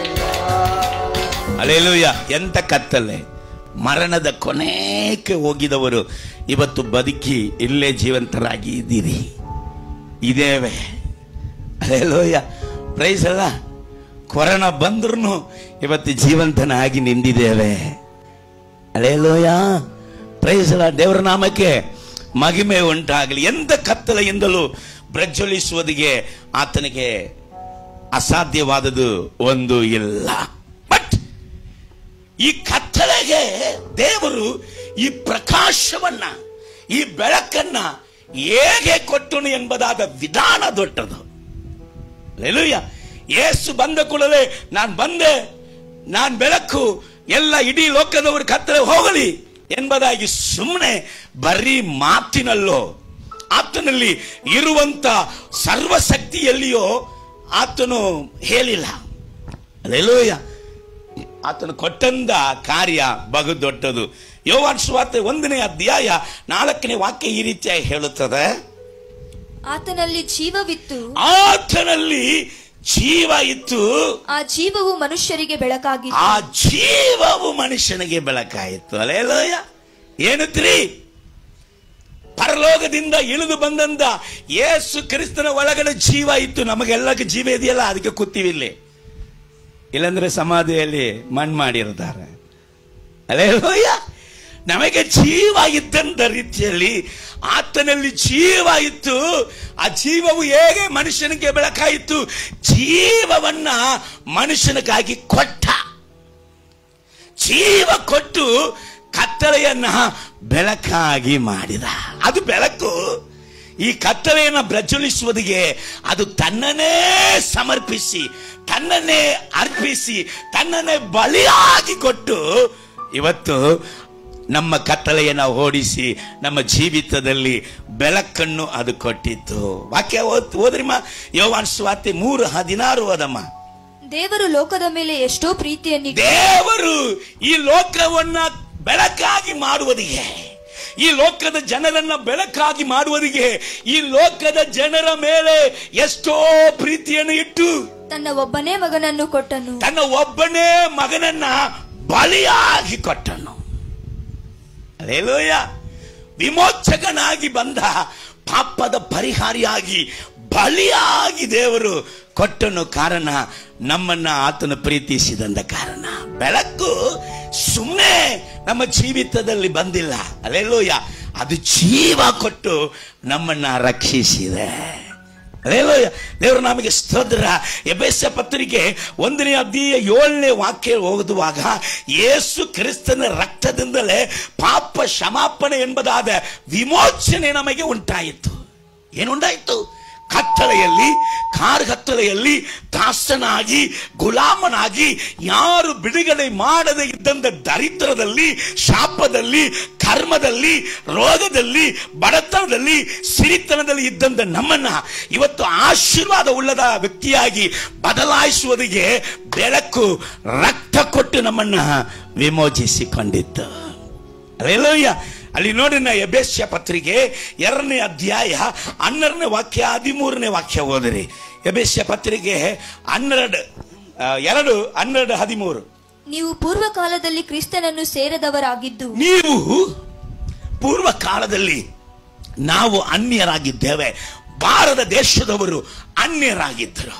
ಅಲೆಲುಯ್ಯ ಎಂತ ಕತ್ತಲೆ ಮರಣದ ಕೊನೆಗೆ ಹೋಗಿದವರು ಇವತ್ತು ಬದುಕಿ ಇಲ್ಲೇ ಜೀವಂತರಾಗಿ ಇದ್ದೀರಿ ಇದೇವೆ ಅಲೆಲೋಯ ಪ್ರೈಸ್ ಅಲ್ಲ ಕೊರೋನಾ ಬಂದ್ರೂ ಇವತ್ತು ಜೀವಂತನಾಗಿ ನಿಂದಿದ್ದೇವೆ ಅಲೆಲೋಯ ಪ್ರೈಸ್ ಅಲ್ಲ ದೇವರ ನಾಮಕ್ಕೆ ಮಹಿಮೆ ಉಂಟಾಗಲಿ ಎಂತ ಕತ್ತಲೆಯಿಂದಲೂ ಪ್ರಜ್ವಲಿಸುವುದಿಗೆ ಆತನಿಗೆ ಅಸಾಧ್ಯವಾದದ್ದು ಒಂದು ಇಲ್ಲ ಬಟ್ ಈ ಕತ್ತಲೆಗೆ ದೇವರು ಈ ಪ್ರಕಾಶವನ್ನ ಈ ಬೆಳಕನ್ನ ಹೇಗೆ ಕೊಟ್ಟನು ಎಂಬುದಾದ ವಿಧಾನ ದೊಡ್ಡದು ಲೆಲುಯ್ಯ ಏಸು ಬಂದ ಕೂಡಲೇ ನಾನು ಬಂದೆ ನಾನು ಬೆಳಕು ಎಲ್ಲ ಇಡೀ ಲೋಕದವರು ಕತ್ತಲೆ ಹೋಗಲಿ ಎಂಬುದಾಗಿ ಸುಮ್ಮನೆ ಬರೀ ಮಾತಿನಲ್ಲೋ ಆತನಲ್ಲಿ ಇರುವಂತ ಸರ್ವಶಕ್ತಿಯಲ್ಲಿಯೋ ಆತನು ಹೇಳಿಲ್ಲ ಅಲ್ಲೆಲ್ಲೂಯ್ಯ ಆತನು ಕೊಟ್ಟಂದ ಕಾರ್ಯ ಬಹು ದೊಡ್ಡದು ಯೋವಾನ್ ಸುವಾರ್ತೆ ಒಂದನೇ ಅಧ್ಯಾಯ ನಾಲ್ಕನೇ ವಾಕ್ಯ ಈ ರೀತಿಯಾಗಿ ಹೇಳುತ್ತದೆ ಆತನಲ್ಲಿ ಜೀವವಿತ್ತು ಆತನಲ್ಲಿ ಜೀವ ಇತ್ತು ಆ ಜೀವವು ಮನುಷ್ಯರಿಗೆ ಬೆಳಕಾಗಿತ್ತು ಆ ಜೀವವು ಮನುಷ್ಯನಿಗೆ ಬೆಳಕಾಯಿತು ಅಲ್ಲೇಲೋಯ ಏನತ್ರಿ ಪರಲೋಕದಿಂದ ಇಳಿದು ಬಂದಂತ ಯೇಸು ಕ್ರಿಸ್ತನ ಒಳಗಡೆ ಜೀವ ಇತ್ತು ನಮಗೆಲ್ಲಕ್ಕೆ ಜೀವ ಇದೆಯಲ್ಲ ಅದಕ್ಕೆ ಕೂತೀವಿ ಇಲ್ಲಿ ಇಲ್ಲಂದ್ರೆ ಸಮಾಧಿಯಲ್ಲಿ ಮಣ್ಣು ಮಾಡಿರ್ತಾರೆ ಅಲ್ಲೇಲೋಯ ನಮಗೆ ಜೀವ ಇದ್ದಂತ ರೀತಿಯಲ್ಲಿ ಆತನಲ್ಲಿ ಜೀವ ಇತ್ತು ಆ ಜೀವವು ಹೇಗೆ ಮನುಷ್ಯನಿಗೆ ಬೆಳಕಾಯಿತು ಜೀವವನ್ನ ಮನುಷ್ಯನಿಗಾಗಿ ಕೊಟ್ಟ ಜೀವ ಕೊಟ್ಟು ಕತ್ತಲೆಯನ್ನ ಬೆಳಕಾಗಿ ಮಾಡಿದ ಅದು ಬೆಳಕು ಈ ಕತ್ತಲೆಯನ್ನು ಪ್ರಜ್ವಲಿಸುವುದಿಗೆ ಅದು ತನ್ನನ್ನೇ ಸಮರ್ಪಿಸಿ ತನ್ನನ್ನೇ ಅರ್ಪಿಸಿ ತನ್ನನ್ನೇ ಬಲಿಯಾಗಿ ಕೊಟ್ಟು ಇವತ್ತು ನಮ್ಮ ಕತ್ತಲೆಯನ್ನು ಓಡಿಸಿ ನಮ್ಮ ಜೀವಿತದಲ್ಲಿ ಬೆಳಕನ್ನು ಅದು ಕೊಟ್ಟಿತ್ತು ವಾಕ್ಯ ಓದ್ ಓದ್ರಿಮ್ಮ ಯೋವಾನ್ ಸ್ವಾತಿ ಮೂರು ಹದಿನಾರು ಓದಮ್ಮ ದೇವರು ಲೋಕದ ಮೇಲೆ ಎಷ್ಟೋ ಪ್ರೀತಿಯನ್ನಿಟ್ಟು ದೇವರು ಈ ಲೋಕವನ್ನ ಬೆಳಕಾಗಿ ಮಾಡುವುದಿಗೆ ಈ ಲೋಕದ ಜನರನ್ನ ಬೆಳಕಾಗಿ ಮಾಡುವುದಿಗೆ ಈ ಲೋಕದ ಜನರ ಮೇಲೆ ಎಷ್ಟೋ ಪ್ರೀತಿಯನ್ನು ಇಟ್ಟು ತನ್ನ ಒಬ್ಬನೇ ಮಗನನ್ನು ಕೊಟ್ಟನು ತನ್ನ ಒಬ್ಬನೇ ಮಗನನ್ನ ಬಲಿಯಾಗಿ ಕೊಟ್ಟನು ಅಲ್ಲೇಲೂಯ ವಿಮೋಚಕನಾಗಿ ಬಂದ ಪಾಪದ ಪರಿಹಾರಿಯಾಗಿ ಬಲಿಯಾಗಿ ದೇವರು ಕೊಟ್ಟನು ಕಾರಣ ನಮ್ಮನ್ನ ಆತನು ಪ್ರೀತಿಸಿದಂದ ಕಾರಣ ಬೆಳಕು ಸುಮ್ಮನೆ ನಮ್ಮ ಜೀವಿತದಲ್ಲಿ ಬಂದಿಲ್ಲ ಅಲ್ಲೆಲ್ಲೂಯ ಅದು ಜೀವ ಕೊಟ್ಟು ನಮ್ಮನ್ನ ರಕ್ಷಿಸಿದೆ ಅಲ್ಲೆಲ್ಲೂಯ ದೇವರು ನಮಗೆ ಸ್ತೋತ್ರ ಎಬೆಸ ಪತ್ರಿಕೆ ಒಂದನೇ ಅಧ್ಯಾಯ ಏಳನೇ ವಾಕ್ಯ ಓದುವಾಗ ಯೇಸು ಕ್ರಿಸ್ತನ ರಕ್ತದಿಂದಲೇ ಪಾಪ ಕ್ಷಮಾಪಣೆ ಎಂಬುದಾದ ವಿಮೋಚನೆ ನಮಗೆ ಉಂಟಾಯಿತು ಏನುಂಟಾಯಿತು ಕತ್ತಲೆಯಲ್ಲಿ ಕಾರ್ಗತ್ತಲೆಯಲ್ಲಿ ದಾಸನಾಗಿ ಗುಲಾಮನಾಗಿ ಯಾರು ಬಿಡುಗಡೆ ಮಾಡದೆ ಇದ್ದಂತ ದರಿದ್ರದಲ್ಲಿ ಶಾಪದಲ್ಲಿ ಕರ್ಮದಲ್ಲಿ ರೋಗದಲ್ಲಿ ಬಡತನದಲ್ಲಿ ಸಿರಿತನದಲ್ಲಿ ಇದ್ದಂತ ನಮ್ಮನ್ನ ಇವತ್ತು ಆಶೀರ್ವಾದ ಉಳ್ಳದ ವ್ಯಕ್ತಿಯಾಗಿ ಬದಲಾಯಿಸುವುದಕ್ಕೆ ಬೆಳಕು ರಕ್ತ ಕೊಟ್ಟು ನಮ್ಮನ್ನ ವಿಮೋಚಿಸಿಕೊಂಡಿತ್ತು ಅಲ್ಲೆಲ್ಲೂಯ್ಯ ಅಲ್ಲಿ ನೋಡಿ ನಾ ಎಬೇಸ್ಯ ಪತ್ರಿಕೆ ಎರಡನೇ ಅಧ್ಯಾಯ ಹನ್ನೆರಡನೇ ವಾಕ್ಯ ಹದಿಮೂರನೇ ವಾಕ್ಯ ಓದಿರಿ ಎಬೇಸ್ಯ ಪತ್ರಿಕೆ ಹನ್ನೆರಡು ಆ, ಎರಡು ಹನ್ನೆರಡು ಹದಿಮೂರು ನೀವು ಪೂರ್ವ ಕಾಲದಲ್ಲಿ ಕ್ರಿಸ್ತನನ್ನು ಸೇರದವರಾಗಿದ್ದು ನೀವು ಪೂರ್ವ ಕಾಲದಲ್ಲಿ ನಾವು ಅನ್ಯರಾಗಿದ್ದೇವೆ ಭಾರತ ದೇಶದವರು ಅನ್ಯರಾಗಿದ್ದರು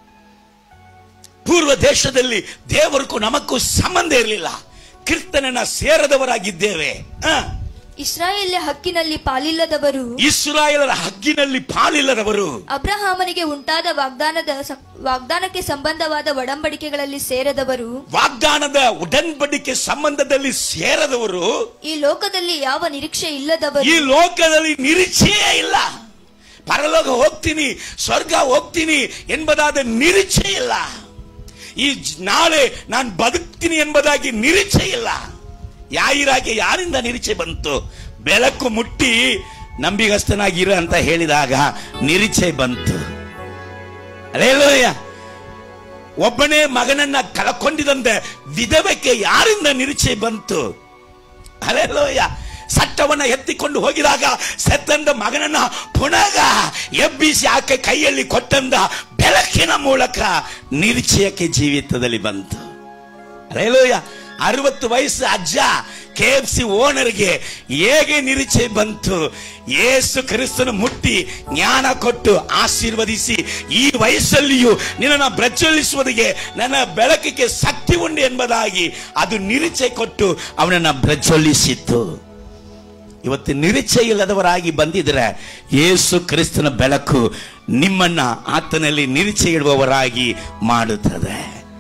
ಪೂರ್ವ ದೇಶದಲ್ಲಿ ದೇವರಿಗೂ ನಮಗೂ ಸಂಬಂಧ ಇರಲಿಲ್ಲ ಕೀರ್ತನನ್ನ ಸೇರದವರಾಗಿದ್ದೇವೆ ಆ, ಇಸ್ರಾಯೇಲ್ಯ ಹಕ್ಕಿನಲ್ಲಿ ಪಾಲಿಲ್ಲದವರು ಇಸ್ರಾಯೇಲರ ಹಗ್ಗಿನಲ್ಲಿ ಪಾಲಿಲ್ಲದವರು ಅಬ್ರಹಾಮನಿಗೆ ಉಂಟಾದ ವಾಗ್ದಾನದ ಸ- ವಾಗ್ದಾನಕ್ಕೆ ಸಂಬಂಧವಾದ ಒಡಂಬಡಿಕೆಗಳಲ್ಲಿ ಸೇರದವರು ವಾಗ್ದಾನದ ಉಡನ್ಬಡಿಕೆ ಸಂಬಂಧದಲ್ಲಿ ಸೇರದವರು ಈ ಲೋಕದಲ್ಲಿ ಯಾವ ನಿರೀಕ್ಷೆ ಇಲ್ಲದವರು ಈ ಲೋಕದಲ್ಲಿ ನಿರೀಕ್ಷೆಯೇ ಇಲ್ಲ ಪರಲೋಕ ಹೋಗ್ತೀನಿ ಸ್ವರ್ಗ ಹೋಗ್ತೀನಿ ಎಂಬುದಾದ ನಿರೀಕ್ಷೆ ಇಲ್ಲ ಈ ಜ್- ನಾಳೆ ನಾನು ಬದುಕ್ತೀನಿ ಎಂಬುದಾಗಿ ನಿರೀಕ್ಷೆ ಇಲ್ಲ ಯಾಯಿರಾಗೆ ಯಾರಿಂದ ನಿರೀಕ್ಷೆ ಬಂತು ಬೆಳಕು ಮುಟ್ಟಿ ನಂಬಿಗಸ್ತನಾಗಿರು ಅಂತ ಹೇಳಿದಾಗ ನಿರೀಕ್ಷೆ ಬಂತು ಅಲ್ಲೇಲೂಯ್ಯ ಒಬ್ಬನೇ ಮಗನನ್ನ ಕಳಕೊಂಡಿದಂತೆ ವಿಧವೆಗೆ ಯಾರಿಂದ ನಿರೀಕ್ಷೆ ಬಂತು ಅಲ್ಲೆಲ್ಲೋಯ್ಯ ಸಟ್ಟವನ್ನ ಎತ್ತಿಕೊಂಡು ಹೋಗಿದಾಗ ಸತ್ತಂದ ಮಗನನ್ನ ಪುನಃ ಎಬ್ಬಿಸಿ ಆಕೆ ಕೈಯಲ್ಲಿ ಕೊಟ್ಟಂದ ಬೆಳಕಿನ ಮೂಲಕ ನಿರೀಕ್ಷೆಯಕ್ಕೆ ಜೀವಿತದಲ್ಲಿ ಬಂತು ಅಲ್ಲೆಲ್ಲೋಯ್ಯ ಅರವತ್ತು ವಯಸ್ಸು ಅಜ್ಜ ಕೆ ಎಫ್ ಸಿ ಓನರ್ಗೆ ಹೇಗೆ ನಿರೀಕ್ಷೆ ಬಂತು ಯೇಸು ಕ್ರಿಸ್ತನು ಮುಟ್ಟಿ ಜ್ಞಾನ ಕೊಟ್ಟು ಆಶೀರ್ವದಿಸಿ ಈ ವಯಸ್ಸಲ್ಲಿಯೂ ನಿನ್ನನ್ನು ಪ್ರಜ್ವಲಿಸುವುದಕ್ಕೆ ನನ್ನ ಬೆಳಕಿಗೆ ಶಕ್ತಿ ಉಂಟು ಎಂಬುದಾಗಿ ಅದು ನಿರೀಕ್ಷೆ ಕೊಟ್ಟು ಅವನನ್ನ ಪ್ರಜ್ವಲಿಸಿತ್ತು ಇವತ್ತು ನಿರೀಕ್ಷೆ ಇಲ್ಲದವರಾಗಿ ಬಂದಿದ್ರೆ ಯೇಸು ಕ್ರಿಸ್ತನ ಬೆಳಕು ನಿಮ್ಮನ್ನ ಆತನಲ್ಲಿ ನಿರೀಕ್ಷೆ ಇಡುವವರಾಗಿ ಮಾಡುತ್ತದೆ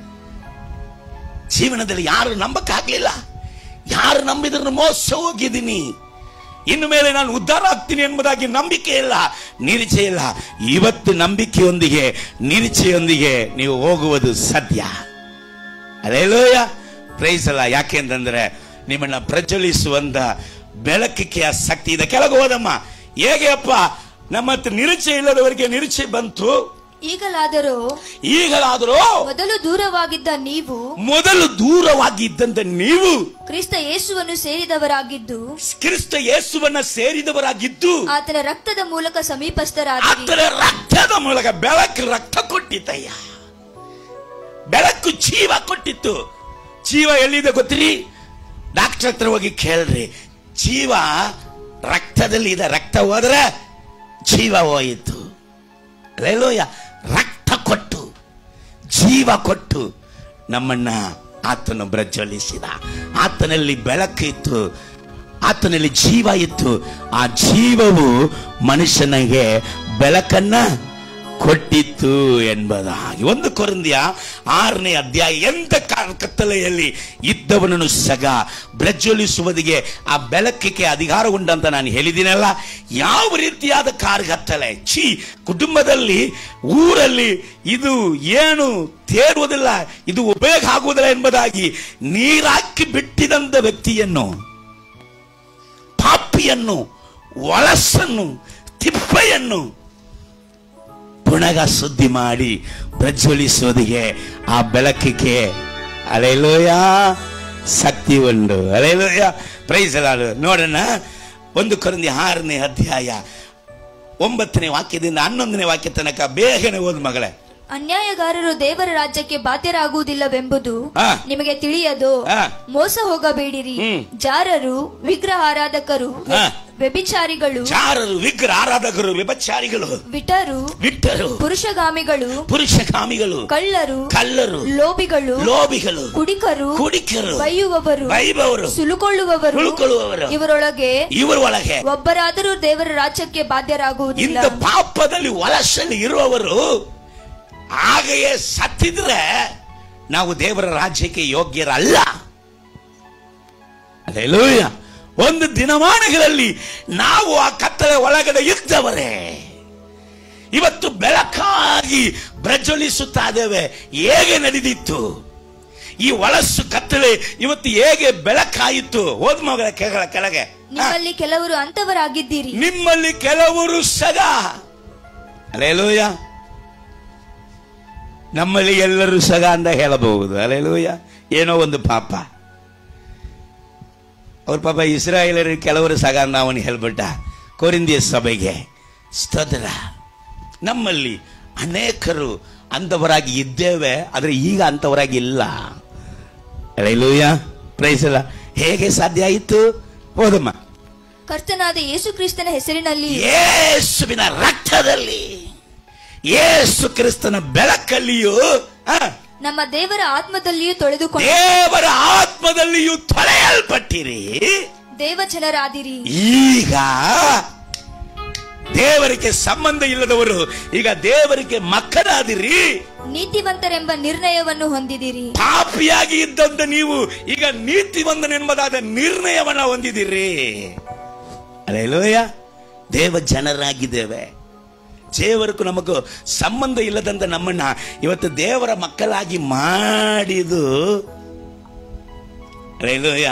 ಜೀವನದಲ್ಲಿ ಯಾರು ನಂಬಕ್ಕಾಗ್ಲಿಲ್ಲ ಯಾರು ನಂಬಿದ್ರು ಮೋಸ ಹೋಗಿದ್ದೀನಿ ಇನ್ನು ಮೇಲೆ ನಾನು ಉದ್ಧಾರ ಆಗ್ತೀನಿ ಎಂಬುದಾಗಿ ನಂಬಿಕೆ ಇಲ್ಲ ನಿರೀಕ್ಷೆ ಇಲ್ಲ ಇವತ್ತು ನಂಬಿಕೆಯೊಂದಿಗೆ ನಿರೀಕ್ಷೆಯೊಂದಿಗೆ ನೀವು ಹೋಗುವುದು ಸತ್ಯ ಅಲ್ಲೇಲೋಯ ಪ್ರೈಸ್ ಅಲ್ಲ ಯಾಕೆಂತಂದ್ರೆ ನಿಮ್ಮನ್ನ ಪ್ರಜ್ವಲಿಸುವಂತ ಬೆಳಕಿಗೆ ಆ ಶಕ್ತಿ ಇದೆ ಕೆಳಗೆ ಹೋದಮ್ಮ ಹೇಗೆ ಅಪ್ಪ ನಮ್ಮ ಹತ್ರ ನಿರೀಕ್ಷೆ ಇಲ್ಲದವರಿಗೆ ನಿರೀಕ್ಷೆ ಬಂತು ಈಗಲಾದರೂ ಈಗಲಾದರೂ ಮೊದಲು ದೂರವಾಗಿದ್ದ ನೀವು ಮೊದಲು ದೂರವಾಗಿದ್ದಂತ ನೀವು ಕ್ರಿಸ್ತ ಯೇಸುವನ್ನು ಸೇರಿದವರಾಗಿದ್ದು ಕ್ರಿಸ್ತ ಯೇಸುವನ್ನ ಸೇರಿದವರಾಗಿದ್ದು ಆತನ ರಕ್ತದ ಮೂಲಕ ಸಮೀಪಸ್ಥರಾದಿರಿ ಆತನ ರಕ್ತದ ಮೂಲಕ ಬೆಳಕು ರಕ್ತ ಕೊಟ್ಟಿತ್ತಯ್ಯ ಬೆಳಕು ಜೀವ ಕೊಟ್ಟಿತ್ತು ಜೀವ ಎಲ್ಲಿದೆ ಗೊತ್ತಿರಿ ಡಾಕ್ಟರ್ ಹತ್ರ ಹೋಗಿ ಕೇಳ್ರಿ ಜೀವ ರಕ್ತದಲ್ಲಿ ಇದೆ ರಕ್ತ ಹೋದ್ರೆ ಜೀವ ಹೋಯಿತು ಅಲ್ಲೆಲ್ಲೋಯ ರಕ್ತ ಕೊಟ್ಟು ಜೀವ ಕೊಟ್ಟು ನಮ್ಮನ್ನ ಆತನು ಪ್ರಜ್ವಲಿಸಿದ ಆತನಲ್ಲಿ ಬೆಳಕಿತ್ತು ಆತನಲ್ಲಿ ಜೀವ ಇತ್ತು ಆ ಜೀವವು ಮನುಷ್ಯನಿಗೆ ಬೆಳಕನ್ನ ಕೊಟ್ಟಿತ್ತು ಎಂಬುದಾಗಿ ಒಂದು ಕೊರಂದಿಯ ಆರನೇ ಅಧ್ಯಾಯ ಎಂತ ಕ- ಕತ್ತಲೆಯಲ್ಲಿ ಇದ್ದವನನ್ನು ಸಗ ಪ್ರಜ್ವಲಿಸುವುದಿಗೆ ಆ ಬೆಳಕಿಗೆ ಅಧಿಕಾರ ಉಂಟಂತ ನಾನು ಹೇಳಿದ್ದೀನಲ್ಲ ಯಾವ ರೀತಿಯಾದ ಕಾರ್ಗತ್ತಲೆ ಛೀ ಕುಟುಂಬದಲ್ಲಿ ಊರಲ್ಲಿ ಇದು ಏನು ತೇರುವುದಿಲ್ಲ ಇದು ಉಪಯೋಗ ಆಗುವುದಿಲ್ಲ ಎಂಬುದಾಗಿ ನೀರಾಕಿ ಬಿಟ್ಟಿದಂತ ವ್ಯಕ್ತಿಯನ್ನು ಪಾಪಿಯನ್ನು ಒಳಸನ್ನು ತಿಪ್ಪೆಯನ್ನು ಪುನಗ ಸುದ್ದಿ ಮಾಡಿ ಪ್ರಜ್ವಲಿಸೋದಿಗೆ ಆ ಬೆಳಕಿಗೆ ಅಲೆಲೋಯ ಶಕ್ತಿ ಉಂಟು ಅಲೆಲೋಯ ಪ್ರೈಸ್ ನೋಡೋಣ ಒಂದು ಕೊರಂದಿ ಆರನೇ ಅಧ್ಯಾಯ ಒಂಬತ್ತನೇ ವಾಕ್ಯದಿಂದ ಹನ್ನೊಂದನೇ ವಾಕ್ಯ ತನಕ ಬೇಗನೆ ಓದ್ ಮಗಳೇ ಅನ್ಯಾಯಗಾರರು ದೇವರ ರಾಜ್ಯಕ್ಕೆ ಬಾಧ್ಯರಾಗುವುದಿಲ್ಲವೆಂಬುದು ಆ. ನಿಮಗೆ ತಿಳಿಯದು ಆ. ಮೋಸ ಹೋಗಬೇಡಿರಿ ಹ್ಮ್. ಜಾರರು ವಿಗ್ರಹ ಆರಾಧಕರು ಆ. ವ್ಯಭಿಚಾರಿಗಳು ಚಾರರು ವಿಗ್ರಹ ಆರಾಧಕರು ವಿಭಚಾರಿಗಳು ವಿಟರು ಬಿಟ್ಟರು ಪುರುಷಗಾಮಿಗಳು ಪುರುಷಕಾಮಿಗಳು ಕಳ್ಳರು ಕಲ್ಲರು ಲೋಭಿಗಳು ಲೋಭಿಗಳು ಕುಡಿಕರು ಕುಡಿಕರು ಬೈಯುವವರು ಬೈಬವರು ಸುಲುಕೊಳ್ಳುವವರು ಸುಲುಕೊಳ್ಳುವವರು. ಇವರೊಳಗೆ ಇವರ ಒಳಗೆ ಒಬ್ಬರಾದರೂ ದೇವರ ರಾಜ್ಯಕ್ಕೆ ಬಾಧ್ಯರಾಗುವುದಿಲ್ಲ ಇಂಥ ಪಾಪದಲ್ಲಿ ವಲಸಲ್ಲಿ ಇರುವವರು ಹಾಗೆಯೇ ಸತ್ತಿದ್ರೆ ನಾವು ದೇವರ ರಾಜ್ಯಕ್ಕೆ ಯೋಗ್ಯರಲ್ಲ ಅಲ್ಲೇಲೂಯ ಒಂದು ದಿನಮಾನಗಳಲ್ಲಿ ನಾವು ಆ ಕತ್ತಲೆ ಒಳಗಡೆ ಇದ್ದವರೇ ಇವತ್ತು ಬೆಳಕಾಗಿ ಪ್ರಜ್ವಲಿಸುತ್ತಾ ಇದ್ದೇವೆ ಹೇಗೆ ನಡೆದಿತ್ತು ಈ ಒಳಸು ಕತ್ತಲೆ ಇವತ್ತು ಹೇಗೆ ಬೆಳಕಾಯಿತು ಹೋದ್ ಮಗಳ ಕೆಳ ಕೆಳಗೆ ಆ, ನಿಮ್ಮಲ್ಲಿ ಕೆಲವರು ಅಂತವರಾಗಿದ್ದೀರಿ ನಿಮ್ಮಲ್ಲಿ ಕೆಲವರು ಸದಾ ಅಲೆಲೂಯ ನಮ್ಮಲ್ಲಿ ಎಲ್ಲರೂ ಸಗ ಅಂತ ಹೇಳಬಹುದು ಅಲೆಲೂಯ ಏನೋ ಒಂದು ಪಾಪ ಅವ್ರ ಪಾಪ ಇಸ್ರಾಯೇಲರಿಗೆ ಕೆಲವರು ಸಗ ಅಂತ ಅವನು ಹೇಳ್ಬಿಟ್ಟ ಕೊರಿಂದಿಯ ಸಭೆಗೆ ಸ್ತೋತ್ರ ನಮ್ಮಲ್ಲಿ ಅನೇಕರು ಅಂಥವರಾಗಿ ಇದ್ದೇವೆ ಆದರೆ ಈಗ ಅಂಥವರಾಗಿ ಇಲ್ಲ ಅಲೆಲೂಯ ಪ್ರೈಸಲ್ಲ ಹೇಗೆ ಸಾಧ್ಯ ಆಯಿತು ಹೋದಮ್ಮ ಕರ್ತನಾದ ಯೇಸು ಕ್ರಿಸ್ತನ ಹೆಸರಿನಲ್ಲಿ ಯೇಸುವಿನ ರಕ್ತದಲ್ಲಿ ಯೇಸು ಕ್ರಿಸ್ತನ ಬೆಳಕಲ್ಲಿಯೂ ಆ, ನಮ್ಮ ದೇವರ ಆತ್ಮದಲ್ಲಿಯೂ ತೊಳೆದುಕೊಂಡು ದೇವರ ಆತ್ಮದಲ್ಲಿಯೂ ತೊಳೆಯಲ್ಪಟ್ಟಿರಿ ದೇವ ಜನರಾದಿರಿ ಈಗ ದೇವರಿಗೆ ಸಂಬಂಧ ಇಲ್ಲದವರು ಈಗ ದೇವರಿಗೆ ಮಕ್ಕಳಾದಿರಿ ನೀತಿವಂತರೆಂಬ ನಿರ್ಣಯವನ್ನು ಹೊಂದಿದಿರಿ ಪಾಪಿಯಾಗಿ ಇದ್ದಂತ ನೀವು ಈಗ ನೀತಿವಂತನೆಂಬುದಾದ ನಿರ್ಣಯವನ್ನ ಹೊಂದಿದಿರಿ ಅಲ್ಲೇಲೂಯ ದೇವ ಜನರಾಗಿದ್ದೇವೆ ದೇವರಿಗೂ ನಮಗೂ ಸಂಬಂಧ ಇಲ್ಲದಂತ ನಮ್ಮನ್ನ ಇವತ್ತು ದೇವರ ಮಕ್ಕಳಾಗಿ ಮಾಡಿದು ಅಲ್ಲೇಲೂಯ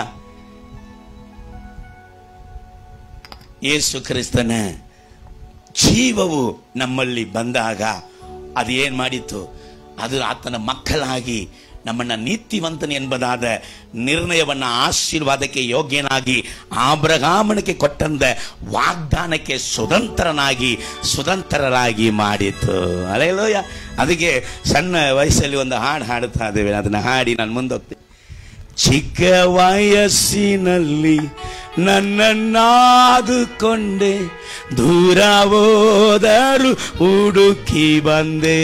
ಯೇಸು ಕ್ರಿಸ್ತನ ಜೀವವು ನಮ್ಮಲ್ಲಿ ಬಂದಾಗ ಅದು ಏನ್ ಮಾಡಿತ್ತು ಅದು ಆತನ ಮಕ್ಕಳಾಗಿ ನಮ್ಮನ್ನ ನೀತಿವಂತನ ಎಂಬುದಾದ ನಿರ್ಣಯವನ್ನ ಆಶೀರ್ವಾದಕ್ಕೆ ಯೋಗ್ಯನಾಗಿ ಆಬ್ರಗಾಮನಿಗೆ ಕೊಟ್ಟಂದ ವಾಗ್ದಾನಕ್ಕೆ ಸುತಂತ್ರನಾಗಿ ಸುತಂತ್ರರಾಗಿ ಮಾಡಿತು ಅಲ್ಲೇಲೋಯ ಅದಕ್ಕೆ ಸಣ್ಣ ವಯಸ್ಸಲ್ಲಿ ಒಂದು ಹಾಡು ಹಾಡುತ್ತಾ ಇದ್ದೇವೆ ಅದನ್ನ ಹಾಡಿ ನಾನು ಮುಂದೋಗ್ತೀನಿ ಚಿಕ್ಕ ವಯಸ್ಸಿನಲ್ಲಿ ನನ್ನನ್ನಾದುಕೊಂಡೆ ದೂರ ಹೋದರು ಹುಡುಕಿ ಬಂದೆ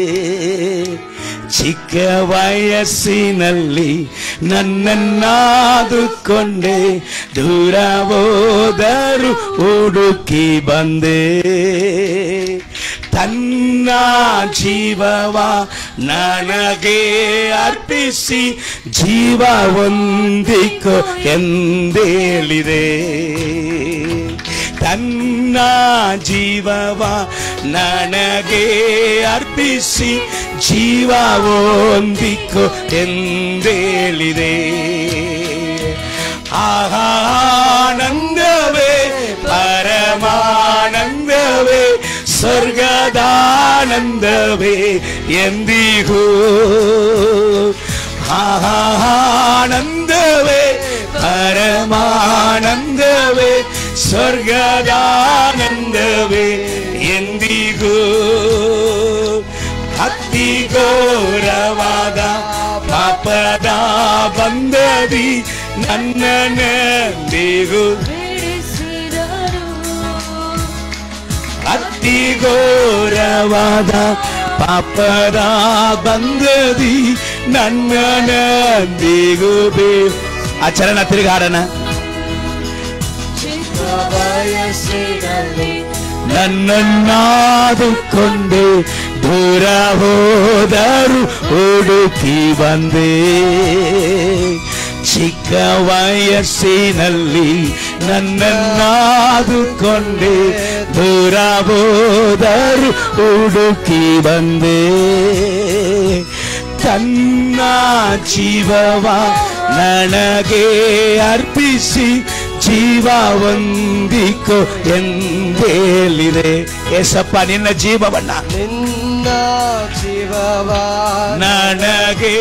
ಚಿಕ್ಕ ವಯಸ್ಸಿನಲ್ಲಿ ನನ್ನನ್ನಾದುಕೊಂಡೆ ದೂರ ಹೋದರು ಹುಡುಕಿ ಬಂದೆ ತನ್ನ ಜೀವವ ನನಗೆ ಅರ್ಪಿಸಿ ಜೀವ ಹೊಂದಿಕೊ ಎಂದೇಳಿದೆ ತನ್ನ ಜೀವವ ನನಗೆ ಅರ್ಪಿಸಿ ಜೀವ ಹೊಂದಿಕೊ ಎಂದೇಳಿದೆ ಆನಂದವೇ ಪರಮಾನಂದವೇ ಸ್ವರ್ಗದಾನಂದವೇ ಎಂದಿಗೂ ಆನಂದವೇ ಪರಮಾನಂದವೇ ಸ್ವರ್ಗದಾನಂದವೇ ಎಂದಿಗೂ ಅತಿ ಘೋರವಾದ ಪಾಪದ ಬಂದದಿ ನನ್ನನೆಂದಿಗೂ ಅತಿ ಘೋರವಾದ ಪಾಪದ ಬಂದದಿ ನನ್ನನೆಂದಿಗೂ ಬೇ ಆ ಚರಣ ತಿರುಗಾಡನ ವಯಸ್ಸಿನಲ್ಲಿ ನನ್ನನ್ನಾದುಕೊಂಡೆ ದೂರ ಹೋದರು ಹುಡುಕಿ ಬಂದೆ ಚಿಕ್ಕ ವಯಸ್ಸಿನಲ್ಲಿ ನನ್ನನ್ನಾದುಕೊಂಡೆ ದೂರ ಹೋದರು ಹುಡುಕಿ ಬಂದೆ ತನ್ನ ಜೀವವ ನನಗೆ ಅರ್ಪಿಸಿ ಜೀವ ಹೊಂದಿಕೊ ಎಂದೇಳಿದೆ ಏಸಪ್ಪ ನಿನ್ನ ಜೀವವನ್ನ ನಿನ್ನ ಜೀವವ ನನಗೆ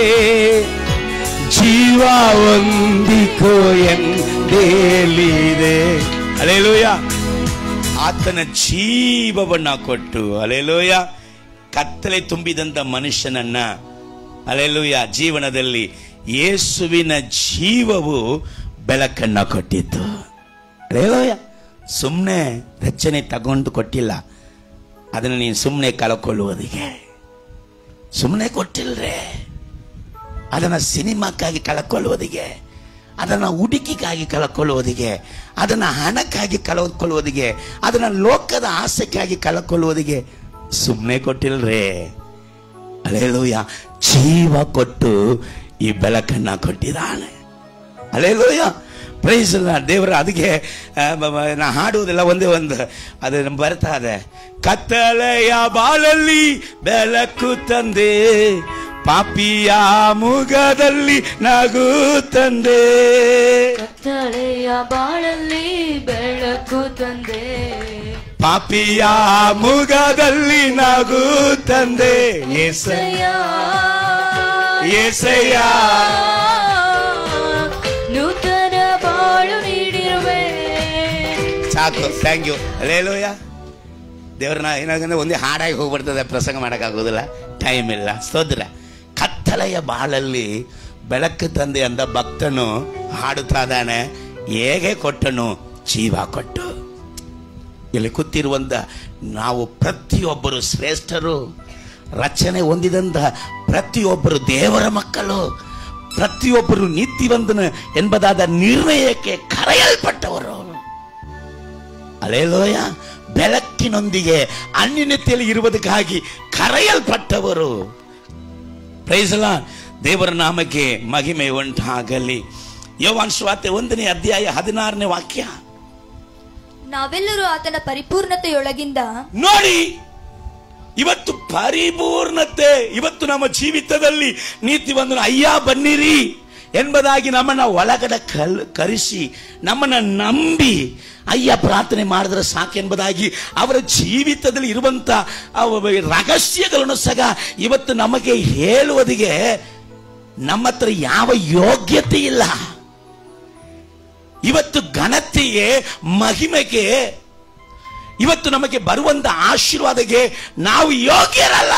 ಜೀವ ಹೊಂದಿಕೊ ಎಂದೇಳಿದೆ ಅಲೆಲೂಯ ಆತನ ಜೀವವನ್ನ ಕೊಟ್ಟು ಅಲೆಲೂಯ ಕತ್ತಲೆ ತುಂಬಿದಂತ ಮನುಷ್ಯನನ್ನ ಅಲೆಲೂಯ ಜೀವನದಲ್ಲಿ ಯೇಸುವಿನ ಜೀವವು ಬೆಳಕನ್ನ ಕೊಟ್ಟಿತ್ತು ಅಲೆಲೂಯ ಸುಮ್ಮನೆ ರಚನೆ ತಗೊಂಡು ಕೊಟ್ಟಿಲ್ಲ ಅದನ್ನು ನೀನು ಸುಮ್ಮನೆ ಕಳ್ಕೊಳ್ಳುವುದಿಗೆ ಸುಮ್ಮನೆ ಕೊಟ್ಟಿಲ್ರೇ ಅದನ್ನು ಸಿನಿಮಾಕ್ಕಾಗಿ ಕಳ್ಕೊಳ್ಳುವುದಿಗೆ ಅದನ್ನು ಹುಡುಕಿಗಾಗಿ ಕಳ್ಕೊಳ್ಳುವುದಿಗೆ ಅದನ್ನು ಹಣಕ್ಕಾಗಿ ಕಳ್ಕೊಳ್ಳುವುದಿಗೆ ಅದನ್ನು ಲೋಕದ ಆಸೆಕ್ಕಾಗಿ ಕಳ್ಕೊಳ್ಳುವುದಿಗೆ ಸುಮ್ಮನೆ ಕೊಟ್ಟಿಲ್ರೇ ಅಲೆಲೂಯ ಜೀವ ಕೊಟ್ಟು ಈ ಬೆಳಕನ್ನ ಕೊಟ್ಟಿದ್ದಾನೆ ಅಲೆಲೂಯ ಪ್ರೈಸ್ ದೇವರ ಅದಕ್ಕೆ ಆ, ಬ- ಬ- ನಾ ಹಾಡುವುದಿಲ್ಲ ಒಂದೇ ಒಂದು ಅದು ನಮ್ಗೆ ಬರ್ತಾ ಇದೆ ಕತ್ತಲೆಯ ಬಾಳಲ್ಲಿ ಬೆಳಕು ತಂದೆ ಪಾಪಿಯ ಮುಗದಲ್ಲಿ ನಗು ತಂದೆ ಕತ್ತಳೆಯ ಬಾಳಲ್ಲಿ ಬೆಳಕು ತಂದೆ ಪಾಪಿಯ ಮುಗದಲ್ಲಿ ನಗು ತಂದೆ ಏಸಯ್ಯ ಏಸಯ್ಯ ನೂತನ ಬಾಳು ನೀಡಿರುವೆ ಸಾಕು ಥ್ಯಾಂಕ್ ಯು ಅಲ್ಲೇಲೋಯ ದೇವ್ರನ್ನ ಏನಾಗಂದ್ರೆ ಒಂದೇ ಹಾಡಾಗಿ ಹೋಗ್ಬಿಡ್ತದೆ ಪ್ರಸಂಗ ಮಾಡೋಕ್ಕಾಗೋದಿಲ್ಲ ಟೈಮ್ ಇಲ್ಲ ಸ್ತೋತ್ರ ಕತ್ತಲೆಯ ಬಾಳಲ್ಲಿ ಬೆಳಕು ತಂದೆ ಅಂದ ಭಕ್ತನು ಹಾಡುತ್ತಾ ಇದ್ದಾನೆ ಹೇಗೆ ಕೊಟ್ಟನು ಜೀವ ಕೊಟ್ಟು ಇಲ್ಲಿ ಕೂತಿರುವಂತ ನಾವು ಪ್ರತಿಯೊಬ್ಬರು ಶ್ರೇಷ್ಠರು ರಚನೆ ಹೊಂದಿದಂತ ಪ್ರತಿಯೊಬ್ಬರು ದೇವರ ಮಕ್ಕಳು ಪ್ರತಿಯೊಬ್ಬರು ನೀತಿವಂತನ ಎಂಬುದಾದ ನಿರ್ಣಯಕ್ಕೆ ಕರೆಯಲ್ಪಟ್ಟವರು ಅಲೇಲೋಯ ಬೆಳಕಿನೊಂದಿಗೆ ಅನ್ಯತೆಯಲ್ಲಿ ಇರುವುದಕ್ಕಾಗಿ ಕರೆಯಲ್ಪಟ್ಟವರು ಪ್ರೈಸಲ ದೇವರ ನಾಮಕ್ಕೆ ಮಹಿಮೆ ಉಂಟಾಗಲಿ ಯೋವಾನ್ ಸ್ವಾತೆ ಒಂದನೇ ಅಧ್ಯಾಯ ಹದಿನಾರನೇ ವಾಕ್ಯ ನಾವೆಲ್ಲರೂ ಆತನ ಪರಿಪೂರ್ಣತೆಯೊಳಗಿಂದ ನೋಡಿ ಇವತ್ತು ಪರಿಪೂರ್ಣತೆ ಇವತ್ತು ನಮ್ಮ ಜೀವಿತದಲ್ಲಿ ನೀತಿ ಒಂದು ಅಯ್ಯ ಬನ್ನಿರಿ ಎಂಬುದಾಗಿ ನಮ್ಮನ್ನ ಒಳಗಡೆ ಕಲ್ ಕರೆಸಿ ನಮ್ಮನ್ನ ನಂಬಿ ಅಯ್ಯ ಪ್ರಾರ್ಥನೆ ಮಾಡಿದ್ರೆ ಸಾಕೆಂಬುದಾಗಿ ಅವರ ಜೀವಿತದಲ್ಲಿ ಇರುವಂತ ಅವ ರಹಸ್ಯಗಳನ್ನು ಸಹ ಇವತ್ತು ನಮಗೆ ಹೇಳುವುದಿಗೆ ನಮ್ಮ ಹತ್ರ ಯಾವ ಯೋಗ್ಯತೆ ಇಲ್ಲ ಇವತ್ತು ಘನತೆಗೆ ಮಹಿಮೆಗೆ ಇವತ್ತು ನಮಗೆ ಬರುವಂತ ಆಶೀರ್ವಾದಕ್ಕೆ ನಾವು ಯೋಗ್ಯರಲ್ಲ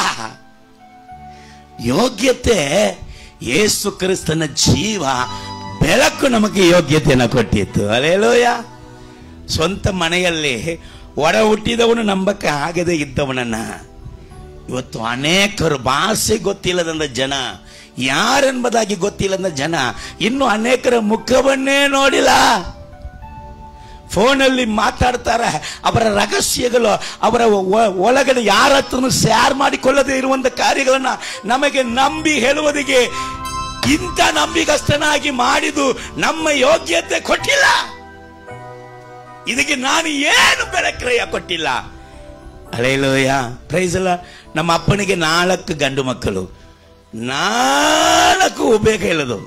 ಯೋಗ್ಯತೆ ಯೇಸು ಕ್ರಿಸ್ತನ ಜೀವ ಬೆಳಕು ನಮಗೆ ಯೋಗ್ಯತೆಯನ್ನು ಕೊಟ್ಟಿತ್ತು ಅಲೇಲೋಯ ಸ್ವಂತ ಮನೆಯಲ್ಲಿ ಒಡ ಹುಟ್ಟಿದವನು ನಂಬಕ್ಕೆ ಆಗದೆ ಇದ್ದವನನ್ನ ಇವತ್ತು ಅನೇಕರು ಭಾಷೆ ಗೊತ್ತಿಲ್ಲದಂದ ಜನ ಯಾರೆಂಬುದಾಗಿ ಗೊತ್ತಿಲ್ಲದ ಜನ ಇನ್ನು ಅನೇಕರ ಮುಖವನ್ನೇ ನೋಡಿಲ್ಲ ಫೋನಲ್ಲಿ ಮಾತಾಡ್ತಾರೆ ಅವರ ರಹಸ್ಯಗಳು ಅವರ ಒ- ಒಳಗಡೆ ಯಾರ ಹತ್ರನೂ ಶೇರ್ ಮಾಡಿಕೊಳ್ಳದೆ ಇರುವಂತ ಕಾರ್ಯಗಳನ್ನ ನಮಗೆ ನಂಬಿ ಹೇಳುವುದಿಗೆ ಇಂಥ ನಂಬಿಗಸ್ತನಾಗಿ ಮಾಡಿದು ನಮ್ಮ ಯೋಗ್ಯತೆ ಕೊಟ್ಟಿಲ್ಲ ಇದಕ್ಕೆ ನಾನು ಏನು ಬೆಳಕ್ರಯ ಕೊಟ್ಟಿಲ್ಲ ಅಳೆಯಲೋಯ ಪ್ರೈಸ್ ಅಲ್ಲ ನಮ್ಮ ಅಪ್ಪನಿಗೆ ನಾಲ್ಕು ಗಂಡು ಮಕ್ಕಳು ನಾಲ್ಕು ಉಪಯೋಗ ಹೇಳೋದು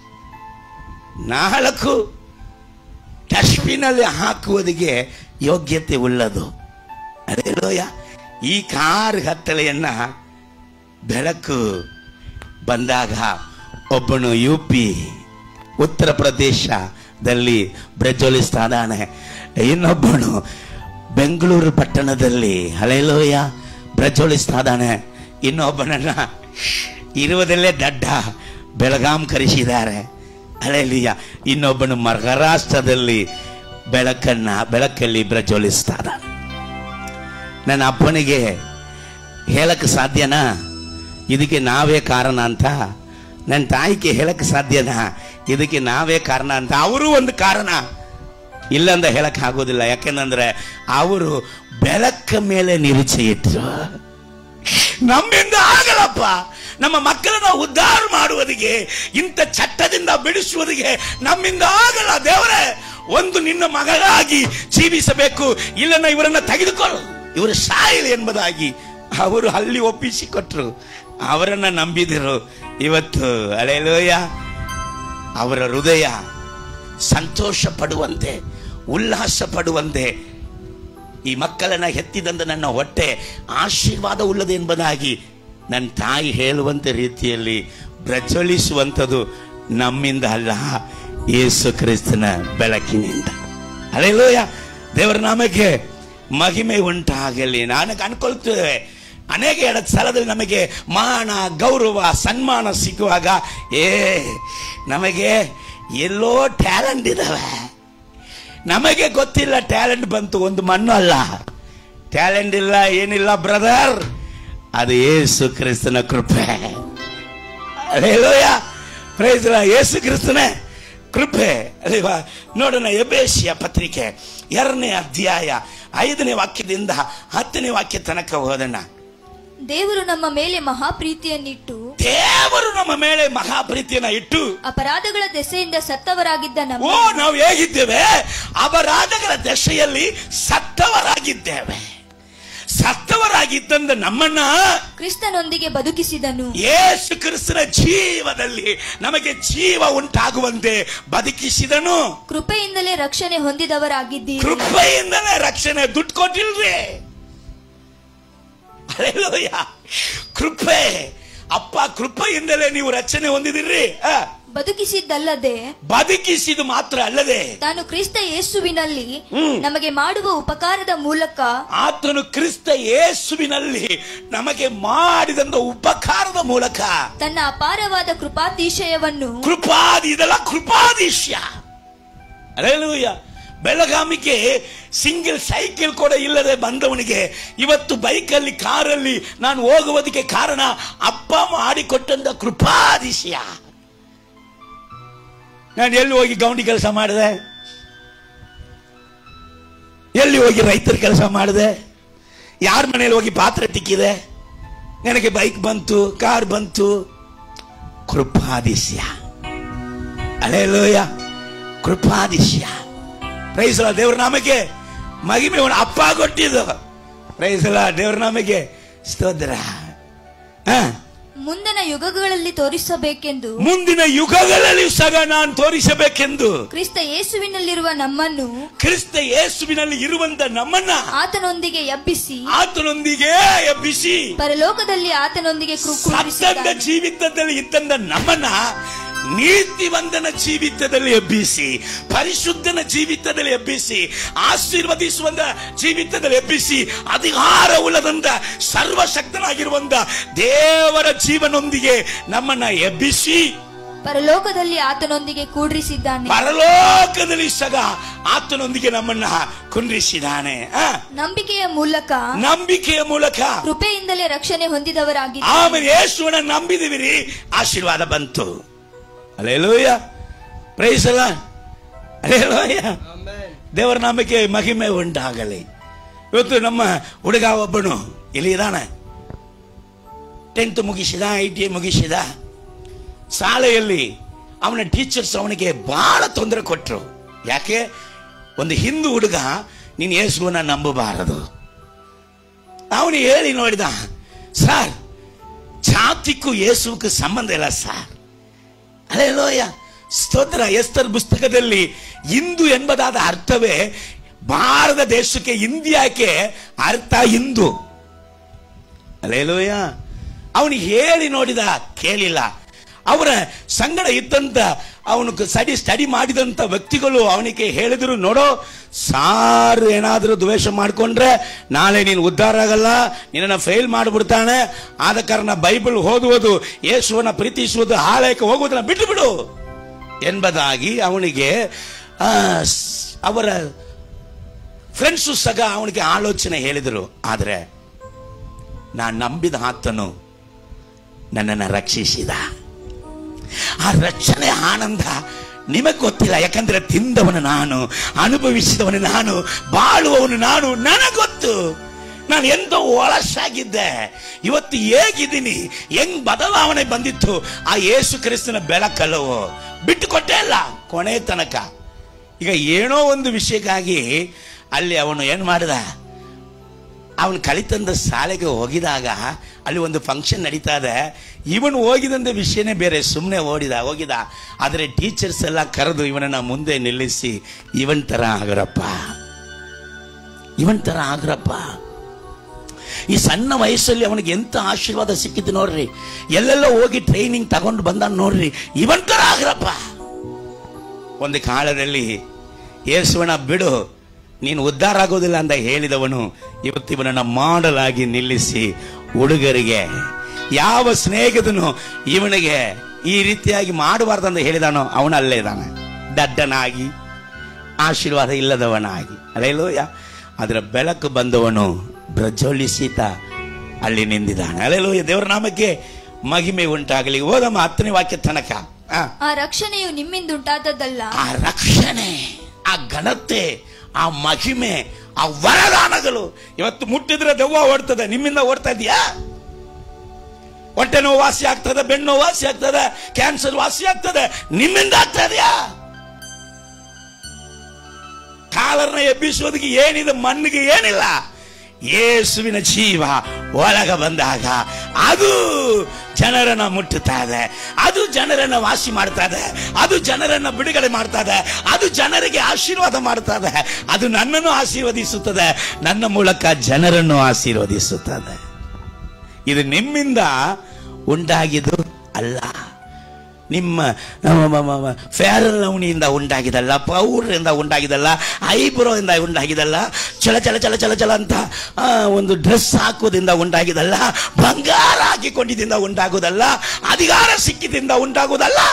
ನಾಲ್ಕು ಡಸ್ಟ್ಬಿನಲ್ಲಿ ಹಾಕುವುದಕ್ಕೆ ಯೋಗ್ಯತೆ ಉಳ್ಳದು ಅದೇಲೋಯ ಈ ಕಾರ್ ಕತ್ತಲೆಯನ್ನ ಬೆಳಕು ಬಂದಾಗ ಒಬ್ಬನು ಯು ಪಿ ಉತ್ತರ ಪ್ರದೇಶದಲ್ಲಿ ಪ್ರಜ್ವಲಿಸ್ತಾ ಇದ್ದಾನೆ ಇನ್ನೊಬ್ಬನು ಬೆಂಗಳೂರು ಪಟ್ಟಣದಲ್ಲಿ ಹಳೆಲೋಯ ಪ್ರಜ್ವಲಿಸ್ತಾ ಇದ್ದಾನೆ ಇನ್ನೊಬ್ಬನನ್ನ ಇರುವುದಲ್ಲೇ ದಡ್ಡ ಬೆಳಗಾಂ ಕರೆಸಿದ್ದಾರೆ ಅಲೆಲಿಯ ಇನ್ನೊಬ್ಬನು ಮಹಾರಾಷ್ಟ್ರದಲ್ಲಿ ಬೆಳಕನ್ನ ಬೆಳಕಲ್ಲಿ ಪ್ರಜ್ವಲಿಸ್ತಾ ಇದ್ದಾನೆ ನನ್ನ ಅಪ್ಪನಿಗೆ ಹೇಳಕ್ಕೆ ಸಾಧ್ಯನಾ ಇದಕ್ಕೆ ನಾವೇ ಕಾರಣ ಅಂತ ನನ್ನ ತಾಯಿಗೆ ಹೇಳಕ್ಕೆ ಸಾಧ್ಯನಾ ಇದಕ್ಕೆ ನಾವೇ ಕಾರಣ ಅಂತ ಅವರು ಒಂದು ಕಾರಣ ಇಲ್ಲಂದ ಹೇಳಕ್ ಆಗೋದಿಲ್ಲ ಯಾಕೆಂದ್ರೆ ಅವರು ಬೆಳಕ ಮೇಲೆ ನಿರೀಕ್ಷೆ ಇಟ್ಟರು ನಮ್ಮಿಂದ ಆಗಲ್ಲಪ್ಪ ನಮ್ಮ ಮಕ್ಕಳನ್ನ ಉದ್ಧಾರ ಮಾಡುವುದಿಗೆ ಇಂಥ ಚಟ್ಟದಿಂದ ಬಿಡಿಸುವುದಿಗೆ ನಮ್ಮಿಂದ ಆಗಲ್ಲ ದೇವರೇ ಒಂದು ನಿನ್ನ ಮಗಳಾಗಿ ಜೀವಿಸಬೇಕು ಇಲ್ಲನ್ನ ಇವರನ್ನ ತೆಗೆದುಕೊಳ್ಳು ಇವರು ಸಾಯಿಲ್ ಎಂಬುದಾಗಿ ಅವರು ಅಲ್ಲಿ ಒಪ್ಪಿಸಿಕೊಟ್ರು ಅವರನ್ನ ನಂಬಿದರು ಇವತ್ತು ಅಲೆಲೋಯ ಅವರ ಹೃದಯ ಸಂತೋಷ ಪಡುವಂತೆ ಉಲ್ಲಾಸ ಪಡುವಂತೆ ಈ ಮಕ್ಕಳನ್ನ ಹೆತ್ತಿದಂತ ನನ್ನ ಹೊಟ್ಟೆ ಆಶೀರ್ವಾದ ಉಳ್ಳದು ಎಂಬುದಾಗಿ ನನ್ನ ತಾಯಿ ಹೇಳುವಂತ ರೀತಿಯಲ್ಲಿ ಪ್ರಜ್ವಲಿಸುವಂಥದ್ದು ನಮ್ಮಿಂದ ಅಲ್ಲ ಯೇಸು ಕ್ರಿಸ್ತನ ಬೆಳಕಿನಿಂದ ಅಲ್ಲೆಲ್ಲೋಯ ದೇವರ ನಾಮಕ್ಕೆ ಮಹಿಮೆ ಉಂಟಾಗಲಿ ನಾನು ಅನ್ಕೊಳ್ತೇವೆ ಅನೇಕ ಎಡ ಸ್ಥಳದಲ್ಲಿ ನಮಗೆ ಮಾನ ಗೌರವ ಸನ್ಮಾನ ಸಿಕ್ಕುವಾಗ ಏ ನಮಗೆ ಎಲ್ಲೋ ಟ್ಯಾಲೆಂಟ್ ಇದಾವೆ ನಮಗೆ ಗೊತ್ತಿಲ್ಲ ಟ್ಯಾಲೆಂಟ್ ಬಂತು ಒಂದು ಮಣ್ಣು ಅಲ್ಲ ಟ್ಯಾಲೆಂಟ್ ಇಲ್ಲ ಏನಿಲ್ಲ ಬ್ರದರ್ ಅದು ಏಸು ಕ್ರಿಸ್ತನ ಕೃಪೆ ಅಲ್ಲೇಲೂಯ ಪ್ರೈಸ್ ಯೇಸು ಕ್ರಿಸ್ತನೇ ಕೃಪೆ ಅಲ್ವಾ ನೋಡೋಣ ಎಬೇಶಿಯ ಪತ್ರಿಕೆ ಎರಡನೇ ಅಧ್ಯಾಯ ಐದನೇ ವಾಕ್ಯದಿಂದ ಹತ್ತನೇ ವಾಕ್ಯ ತನಕ ಹೋದಣ ದೇವರು ನಮ್ಮ ಮೇಲೆ ಮಹಾಪ್ರೀತಿಯನ್ನಿಟ್ಟು ದೇವರು ನಮ್ಮ ಮೇಲೆ ಮಹಾಪ್ರೀತಿಯನ್ನ ಇಟ್ಟು ಅಪರಾಧಗಳ ದೆಸೆಯಿಂದ ಸತ್ತವರಾಗಿದ್ದ ಓ ನಮ್ಮ ನಾವು ಹೇಗಿದ್ದೇವೆ ಅಪರಾಧಗಳ ದಶೆಯಲ್ಲಿ ಸತ್ತವರಾಗಿದ್ದೇವೆ ಸತ್ತವರಾಗಿದ್ದಂದ ನಮ್ಮನ್ನ ಕ್ರಿಸ್ತನೊಂದಿಗೆ ಬದುಕಿಸಿದನು ಯೇಸು ಕ್ರಿಸ್ತನ ಜೀವದಲ್ಲಿ ನಮಗೆ ಜೀವ ಉಂಟಾಗುವಂತೆ ಬದುಕಿಸಿದನು ಕೃಪೆಯಿಂದಲೇ ರಕ್ಷಣೆ ಹೊಂದಿದವರಾಗಿದ್ದೀರಿ ಕೃಪೆಯಿಂದಲೇ ರಕ್ಷಣೆ ದುಡ್ಡು ಕೊಟ್ಟಿಲ್ರಿ ಅಲ್ಲೆಲ್ಲೋಯ್ಯ ಕೃಪೆ ಅಪ್ಪ ಕೃಪೆಯಿಂದಲೇ ನೀವು ರಕ್ಷಣೆ ಹೊಂದಿದಿರ್ರಿ ಆ, ಬದುಕಿಸಿದ್ದಲ್ಲದೆ ಬದುಕಿಸಿದು ಮಾತ್ರ ಅಲ್ಲದೆ ತಾನು ಕ್ರಿಸ್ತ ಯೇಸುವಿನಲ್ಲಿ ಹ್ಮ್. ನಮಗೆ ಮಾಡುವ ಉಪಕಾರದ ಮೂಲಕ ಆತನು ಕ್ರಿಸ್ತ ಯೇಸುವಿನಲ್ಲಿ ನಮಗೆ ಮಾಡಿದಂತ ಉಪಕಾರದ ಮೂಲಕ ತನ್ನ ಅಪಾರವಾದ ಕೃಪಾತಿಶಯವನ್ನು ಕೃಪಾದಿ ಇದೆಲ್ಲ ಕೃಪಾದಿಶ್ಯ ಅಲ್ಲೇಲೂಯ ಬೆಳಗಾಮಿಗೆ ಸಿಂಗಲ್ ಸೈಕಲ್ ಕೂಡ ಇಲ್ಲದೆ ಬಂದವನಿಗೆ ಇವತ್ತು ಬೈಕಲ್ಲಿ ಕಾರಲ್ಲಿ ನಾನು ಹೋಗುವುದಕ್ಕೆ ಕಾರಣ ಅಪ್ಪ ಮಾಡಿಕೊಟ್ಟಂತ ಕೃಪಾದಿಶ್ಯ ನಾನು ಎಲ್ಲಿ ಹೋಗಿ ಗೌಂಡಿ ಕೆಲಸ ಮಾಡಿದೆ ಎಲ್ಲಿ ಹೋಗಿ ರೈತರ ಕೆಲಸ ಮಾಡಿದೆ ಯಾರ ಮನೇಲಿ ಹೋಗಿ ಪಾತ್ರೆ ತಿಕ್ಕಿದೆ ನನಗೆ ಬೈಕ್ ಬಂತು ಕಾರ್ ಬಂತು ಕೃಪಾದಿಶ್ಯ ಅಲೆಲೋಯ ಕೃಪಾದಿಶ್ಯ ಪ್ರೈಸಲ ದೇವ್ರ ನಾಮಕ್ಕೆ ಮಗಿಮೆ ಅವನ ಅಪ್ಪ ಕೊಟ್ಟಿದ್ದು ಪ್ರೈಸಲ ದೇವ್ರ ನಾಮಕ್ಕೆ ಸ್ತೋತ್ರ ಹ? ಮುಂದಿನ ಯುಗಗಳಲ್ಲಿ ತೋರಿಸಬೇಕೆಂದು ಮುಂದಿನ ಯುಗಗಳಲ್ಲಿ ಸಹ ನಾನು ತೋರಿಸಬೇಕೆಂದು ಕ್ರಿಸ್ತ ಯೇಸುವಿನಲ್ಲಿರುವ ನಮ್ಮನ್ನು ಕ್ರಿಸ್ತ ಯೇಸುವಿನಲ್ಲಿ ಇರುವಂತ ನಮ್ಮನ್ನ ಆತನೊಂದಿಗೆ ಎಬ್ಬಿಸಿ ಆತನೊಂದಿಗೆ ಎಬ್ಬಿಸಿ ಪರಲೋಕದಲ್ಲಿ ಆತನೊಂದಿಗೆ ಕೃ- ಸತ್ತಂದ ಕೂಡಿಸಿದ್ದಾನೆ. ಜೀವಿತದಲ್ಲಿ ಇದ್ದಂದ ನಮ್ಮನ್ನ ನೀತಿವಂತನ ಜೀವಿತದಲ್ಲಿ ಎಬ್ಬಿಸಿ ಪರಿಶುದ್ಧನ ಜೀವಿತದಲ್ಲಿ ಎಬ್ಬಿಸಿ ಆಶೀರ್ವದಿಸುವಂತ ಜೀವಿತದಲ್ಲಿ ಎಬ್ಬಿಸಿ ಅಧಿಕಾರವುಳ್ಳದಂತ ಸರ್ವಶಕ್ತನಾಗಿರುವಂತ ದೇವರ ಜೀವನೊಂದಿಗೆ ನಮ್ಮನ್ನ ಎಬ್ಬಿಸಿ ಪರಲೋಕದಲ್ಲಿ ಆತನೊಂದಿಗೆ ಕೂಡ್ರಿಸಿದ್ದಾನೆ ಪರಲೋಕದಲ್ಲಿ ಸಗ ಆತನೊಂದಿಗೆ ನಮ್ಮನ್ನ ಕುಂಡ್ರಿಸಿದಾನೆ ಆ, ನಂಬಿಕೆಯ ಮೂಲಕ ನಂಬಿಕೆಯ ಮೂಲಕ ಕೃಪೆಯಿಂದಲೇ ರಕ್ಷಣೆ ಹೊಂದಿದವರಾಗಿದ್ದಾರೆ ಆಮೇಲೆ ಯೇಸುವನ್ನ ನಂಬಿದಿವಿರಿ ಆಶೀರ್ವಾದ ಬಂತು ಅಲ್ಲೇಲೂಯ ಪ್ರೈಸಲ್ಲ ಅಲ್ಲೇಲೂಯ ದೇವರ ನಾಮಕ್ಕೆ ಮಹಿಮೆ ಉಂಟಾಗಲಿ ಇವತ್ತು ನಮ್ಮ ಹುಡುಗ ಒಬ್ಬನು ಇಲ್ಲಿ ಇದ್ದಾನೆ ಟೆಂತ್ ಮುಗಿಸಿದ ಐ ಟಿ ಮುಗಿಸಿದ ಶಾಲೆಯಲ್ಲಿ ಅವನ ಟೀಚರ್ಸ್ ಅವನಿಗೆ ಬಹಳ ತೊಂದರೆ ಕೊಟ್ಟರು ಯಾಕೆ ಒಂದು ಹಿಂದೂ ಹುಡುಗ ನೀನು ಯೇಸುವನ್ನ ನಂಬಬಾರದು ಅವನು ಹೇಳಿ ನೋಡಿದ ಸರ್ ಜಾತಿಗೂ ಯೇಸುವಿಗೂ ಸಂಬಂಧ ಇಲ್ಲ ಸರ್ ಅಲ್ಲೇಲೋಯ ಸ್ತೋತ್ರ ಎಸ್ತರ್ ಪುಸ್ತಕದಲ್ಲಿ ಹಿಂದೂ ಎಂಬುದಾದ ಅರ್ಥವೇ ಭಾರತ ದೇಶಕ್ಕೆ ಇಂಡಿಯಾಕ್ಕೆ ಅರ್ಥ ಹಿಂದೂ ಅಲ್ಲೇಲೋಯ ಅವನು ಹೇಳಿ ನೋಡಿದ ಕೇಳಿಲ್ಲ ಅವರ ಸಂಗಡ ಇದ್ದಂತ ಅವನು ಸ್ಟಡಿ ಸ್ಟಡಿ ಮಾಡಿದಂತ ವ್ಯಕ್ತಿಗಳು ಅವನಿಗೆ ಹೇಳಿದ್ರು ನೋಡೋ ಸಾರು ಏನಾದರೂ ದ್ವೇಷ ಮಾಡಿಕೊಂಡ್ರೆ ನಾಳೆ ನೀನು ಉದ್ಧಾರ ಆಗಲ್ಲ ನಿನ್ನನ್ನು ಫೇಲ್ ಮಾಡಿಬಿಡ್ತಾನೆ ಆದ ಕಾರಣ ಬೈಬಲ್ ಓದುವುದು ಯೇಸುವನ್ನ ಪ್ರೀತಿಸುವುದು ಹಾಳಕ್ಕೆ ಹೋಗುವುದನ್ನ ಬಿಟ್ಟು ಬಿಡು ಎಂಬುದಾಗಿ ಅವನಿಗೆ ಆ, ಸ್- ಅವರ ಫ್ರೆಂಡ್ಸು ಸಹ ಅವನಿಗೆ ಆಲೋಚನೆ ಹೇಳಿದರು ಆದರೆ ನಾನು ನಂಬಿದ ಆತನು ನನ್ನನ್ನು ರಕ್ಷಿಸಿದ ಆ ರಕ್ಷಣೆ ಆನಂದ ನಿಮಗೆ ಗೊತ್ತಿಲ್ಲ ಯಾಕಂದ್ರೆ ತಿಂದವನು ನಾನು ಅನುಭವಿಸಿದವನು ನಾನು ಬಾಳುವವನು ನಾನು ನನಗೆ ಗೊತ್ತು ನಾನು ಎಂದೋ ಒಳಸಾಗಿದ್ದೆ ಇವತ್ತು ಹೇಗಿದ್ದೀನಿ ಹೆಂಗ್ ಬದಲಾವಣೆ ಬಂದಿತ್ತು ಆ ಯೇಸು ಕ್ರಿಸ್ತನ ಬೆಳಕಲ್ಲವೋ ಬಿಟ್ಟು ಕೊಟ್ಟೇ ಇಲ್ಲ ಕೊನೆ ತನಕ ಈಗ ಏನೋ ಒಂದು ವಿಷಯಕ್ಕಾಗಿ ಅಲ್ಲಿ ಅವನು ಏನು ಮಾಡಿದ ಅವನು ಕಲಿತಂದ ಶಾಲೆಗೆ ಹೋಗಿದಾಗ ಅಲ್ಲಿ ಒಂದು ಫಂಕ್ಷನ್ ನಡೀತಾ ಇದೆ ಇವನು ಹೋಗಿದಂತ ವಿಷಯನೇ ಬೇರೆ ಸುಮ್ಮನೆ ಓಡಿದ ಹೋಗಿದ ಆದರೆ ಟೀಚರ್ಸ್ ಎಲ್ಲ ಕರೆದು ಇವನನ್ನ ಮುಂದೆ ನಿಲ್ಲಿಸಿ ಇವನ್ ತರ ಆಗರಪ್ಪ ಇವನ್ ತರ ಆಗರಪ್ಪ ಈ ಸಣ್ಣ ವಯಸ್ಸಲ್ಲಿ ಅವನಿಗೆ ಎಂತ ಆಶೀರ್ವಾದ ಸಿಕ್ಕಿತ್ತು ನೋಡ್ರಿ ಎಲ್ಲೆಲ್ಲ ಹೋಗಿ ಟ್ರೈನಿಂಗ್ ತಗೊಂಡು ಬಂದ ನೋಡ್ರಿ ಇವನ್ ತರ ಆಗರಪ್ಪ ಒಂದು ಕಾಲದಲ್ಲಿ ಯೇಸುವನ ಬಿಡು ನೀನು ಉದ್ಧಾರ ಆಗೋದಿಲ್ಲ ಅಂತ ಹೇಳಿದವನು ಇವತ್ತು ಇವನನ್ನ ಮಾಡಲಾಗಿ ನಿಲ್ಲಿಸಿ ಹುಡುಗರಿಗೆ ಯಾವ ಸ್ನೇಹಿತನು ಇವನಿಗೆ ಈ ರೀತಿಯಾಗಿ ಮಾಡಬಾರ್ದಂತ ಹೇಳಿದಾನೋ ಅವನ ಅಲ್ಲೇ ಇದ್ದಾನೆ ದಡ್ಡನಾಗಿ ಆಶೀರ್ವಾದ ಇಲ್ಲದವನಾಗಿ ಅಲೆಲೋಯ ಅದರ ಬೆಳಕು ಬಂದವನು ಪ್ರಜ್ವಲಿಸಿತ ಅಲ್ಲಿ ನಿಂತಿದ್ದಾನೆ ಅಲೆಲೋಯ ದೇವರ ನಾಮಕ್ಕೆ ಮಹಿಮೆ ಉಂಟಾಗಲಿ ಓದಮ್ಮ ಹತ್ತನೇ ವಾಕ್ಯ ತನಕ ಆ, ಆ ರಕ್ಷಣೆಯು ನಿಮ್ಮಿಂದುಂಟಾದದ್ದಲ್ಲ ಆ ರಕ್ಷಣೆ ಆ ಘನತೆ ಆ ಮಹಿಮೆ ಆ ವರದಾನಗಳು ಇವತ್ತು ಮುಟ್ಟಿದ್ರೆ ದೆವ್ವ ಓಡ್ತದೆ ನಿಮ್ಮಿಂದ ಓಡ್ತಾ ಇದೆಯಾ ಹೊಟ್ಟೆ ನೋವು ವಾಸಿ ಆಗ್ತದೆ ಬೆನ್ನು ನೋವು ವಾಸಿ ಆಗ್ತದೆ ಕ್ಯಾನ್ಸರ್ ವಾಸಿ ಆಗ್ತದೆ ನಿಮ್ಮಿಂದ ಆಗ್ತಾ ಇದೆಯಾ ಕಾಲರ್ನ ಎಬ್ಬಿಸೋದಕ್ಕೆ ಏನಿದೆ ಮಣ್ಣಿಗೆ ಏನಿಲ್ಲ ಯೇಸುವಿನ ಜೀವ ಒಳಗ ಬಂದಾಗ ಅದು ಜನರನ್ನ ಮುಟ್ಟುತ್ತಾ ಇದೆ ಅದು ಜನರನ್ನ ವಾಸಿ ಮಾಡ್ತಾ ಇದೆ ಅದು ಜನರನ್ನ ಬಿಡುಗಡೆ ಮಾಡ್ತಾ ಇದೆ ಅದು ಜನರಿಗೆ ಆಶೀರ್ವಾದ ಮಾಡ್ತಾ ಇದೆ ಅದು ನನ್ನನ್ನು ಆಶೀರ್ವದಿಸುತ್ತದೆ ನನ್ನ ಮೂಲಕ ಜನರನ್ನು ಆಶೀರ್ವದಿಸುತ್ತದೆ ಇದು ನಿಮ್ಮಿಂದ ಉಂಟಾಗಿದ್ದು ಅಲ್ಲ ನಿಮ್ಮ ಫೇರಲ್ ಲವಣಿಯಿಂದ ಉಂಟಾಗಿದಲ್ಲ ಪೌಡ್ರಿಂದ ಉಂಟಾಗಿದಲ್ಲ ಐಬ್ರೋ ಇಂದ ಉಂಟಾಗಿದಲ್ಲ ಚಲ ಚಲ ಚಲ ಚಲ ಚಲ ಅಂತ ಆ, ಒಂದು ಡ್ರೆಸ್ ಹಾಕೋದ್ರಿಂದ ಉಂಟಾಗಿದಲ್ಲ ಬಂಗಾರ ಹಾಕಿಕೊಂಡಿದ್ದಿಂದ ಉಂಟಾಗುವುದಲ್ಲ ಅಧಿಕಾರ ಸಿಕ್ಕಿದಿಂದ ಉಂಟಾಗುವುದಲ್ಲ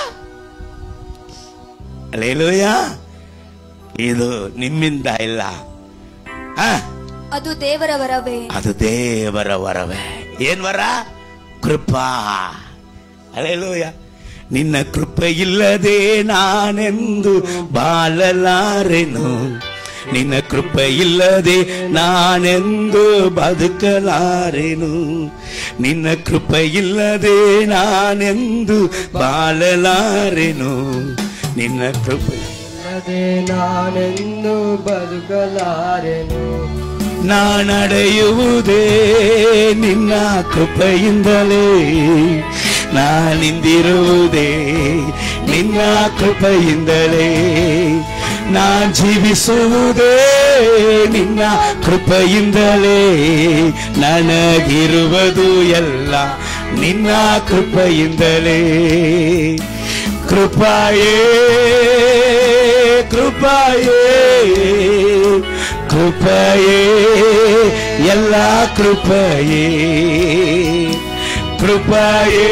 ಅಲ್ಲೇಲೂಯ ಇದು ನಿಮ್ಮಿಂದ ಇಲ್ಲ ಆ ಅದು ದೇವರ ವರವೇ ಅದು ದೇವರ ವರವೇ ಏನ್ ವರ ಕೃಪಾ ಅಲ್ಲೇಲೂಯ ನಿನ್ನ ಕೃಪೆ ಇಲ್ಲದೆ ನಾನೆಂದು ಬಾಳಲಾರೆನು ನಿನ್ನ ಕೃಪೆ ಇಲ್ಲದೆ ನಾನೆಂದು ಬದುಕಲಾರೆನು ನಿನ್ನ ಕೃಪೆ ಇಲ್ಲದೆ ನಾನೆಂದು ಬಾಳಲಾರೆನು ನಿನ್ನ ಕೃಪೆ ಇಲ್ಲದೆ ನಾನೆಂದು ಬದುಕಲಾರೆನು ನಾ ನಡೆಯುವುದೇ ನಿನ್ನ ಕೃಪೆಯಿಂದಲೇ ನಾನಿಂದಿರುವುದೇ ನಿನ್ನ ಕೃಪೆಯಿಂದಲೇ ನಾ ಜೀವಿಸುವುದೇ ನಿನ್ನ ಕೃಪೆಯಿಂದಲೇ ನನಗಿರುವುದು ಎಲ್ಲ ನಿನ್ನ ಕೃಪೆಯಿಂದಲೇ ಕೃಪಾಯೇ ಕೃಪಾಯೇ ಕೃಪಯೇ ಎಲ್ಲ ಕೃಪಯೇ ಕೃಪಯೇ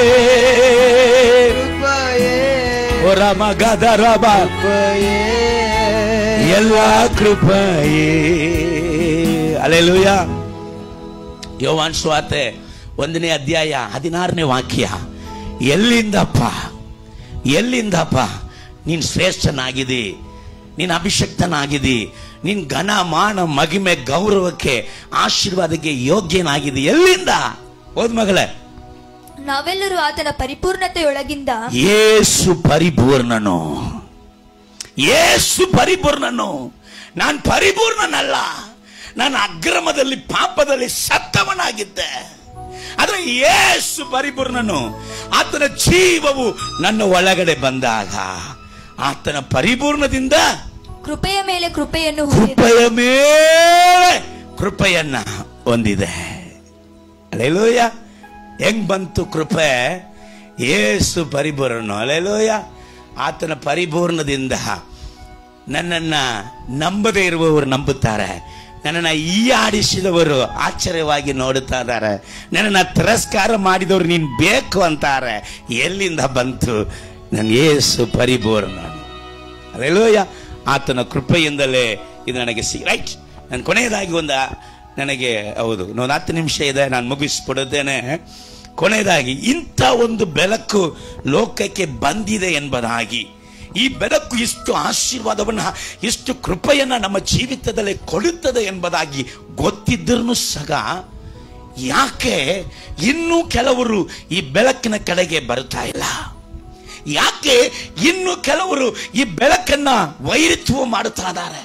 ಕೃಪಯೇ ಓ ರಾಮ ಗದ ರಾಮ ಕೃಪಯೇ ಎಲ್ಲ ಕೃಪಯೇ ಅಲೆಲುಯ ಯೋವಾನ್ ಸ್ವಾತೆ ಒಂದನೇ ಅಧ್ಯಾಯ ಹದಿನಾರನೇ ವಾಕ್ಯ ಎಲ್ಲಿಂದಪ್ಪ ಎಲ್ಲಿಂದಪ್ಪ ನೀನ್ ಶ್ರೇಷ್ಠನಾಗಿದಿ ನೀನ್ ಅಭಿಷಕ್ತನಾಗಿದಿ ನೀನ್ ಘನ ಮಾನ ಮಗಿಮೆ ಗೌರವಕ್ಕೆ ಆಶೀರ್ವಾದಕ್ಕೆ ಯೋಗ್ಯನಾಗಿದಿ ಎಲ್ಲಿಂದ ಹೋದ್ ಮಗಳೇ ನಾವೆಲ್ಲರೂ ಆತನ ಪರಿಪೂರ್ಣತೆಯೊಳಗಿಂದ ಯೇಸು ಪರಿಪೂರ್ಣನು ಯೇಸು ಪರಿಪೂರ್ಣನು ನಾನು ಪರಿಪೂರ್ಣನಲ್ಲ ನಾನು ಅಕ್ರಮದಲ್ಲಿ ಪಾಪದಲ್ಲಿ ಸತ್ತವನಾಗಿದ್ದೆ ಆದ್ರೆ ಯೇಸು ಪರಿಪೂರ್ಣನು ಆತನ ಜೀವವು ನನ್ನ ಒಳಗಡೆ ಬಂದಾಗ ಆತನ ಪರಿಪೂರ್ಣದಿಂದ ಕೃಪೆಯ ಮೇಲೆ ಕೃಪೆಯನ್ನು ಹೊಂದಿದ ಕೃಪೆಯ ಮೇಲೆ ಕೃಪೆಯನ್ನ ಹೊಂದಿದೆ ಅಲೆಲೋಯ ಹೆಂಗ್ ಬಂತು ಕೃಪೆ ಏಸು ಪರಿಪೂರ್ಣ ಅಲೆಲೋಯ ಆತನ ಪರಿಪೂರ್ಣದಿಂದ ನನ್ನನ್ನ ನಂಬದೇ ಇರುವವರು ನಂಬುತ್ತಾರೆ ನನ್ನನ್ನ ಈ ಆಡಿಸಿದವರು ಆಶ್ಚರ್ಯವಾಗಿ ನೋಡುತ್ತಾ ಇದ್ದಾರೆ ನನ್ನನ್ನ ತಿರಸ್ಕಾರ ಮಾಡಿದವರು ನೀನ್ ಬೇಕು ಅಂತಾರೆ ಎಲ್ಲಿಂದ ಬಂತು ನನ್ನ ಏಸು ಪರಿಪೂರ್ಣ ಅಲ್ಲೆಲ್ಲೋಯ ಆತನ ಕೃಪೆಯಿಂದಲೇ ಇದು ನನಗೆ ಸಿ ರೈಟ್ ನಾನು ಕೊನೆಯದಾಗಿ ಒಂದು ನನಗೆ ಹೌದು ಒಂದು ಹತ್ತು ನಿಮಿಷ ಇದೆ ನಾನು ಮುಗಿಸ್ಬಿಡುತ್ತೇನೆ ಕೊನೆಯದಾಗಿ ಇಂಥ ಒಂದು ಬೆಳಕು ಲೋಕಕ್ಕೆ ಬಂದಿದೆ ಎಂಬುದಾಗಿ ಈ ಬೆಳಕು ಇಷ್ಟು ಆಶೀರ್ವಾದವನ್ನ ಇಷ್ಟು ಕೃಪೆಯನ್ನ ನಮ್ಮ ಜೀವಿತದಲ್ಲಿ ಕೊಡುತ್ತದೆ ಎಂಬುದಾಗಿ ಗೊತ್ತಿದ್ದರೂ ಸಹ ಯಾಕೆ ಇನ್ನೂ ಕೆಲವರು ಈ ಬೆಳಕಿನ ಕಡೆಗೆ ಬರ್ತಾ ಇಲ್ಲ ಯಾಕೆ ಇನ್ನು ಕೆಲವರು ಈ ಬೆಳಕನ್ನ ವೈರಿತ್ವ ಮಾಡುತ್ತಾ ಇದ್ದಾರೆ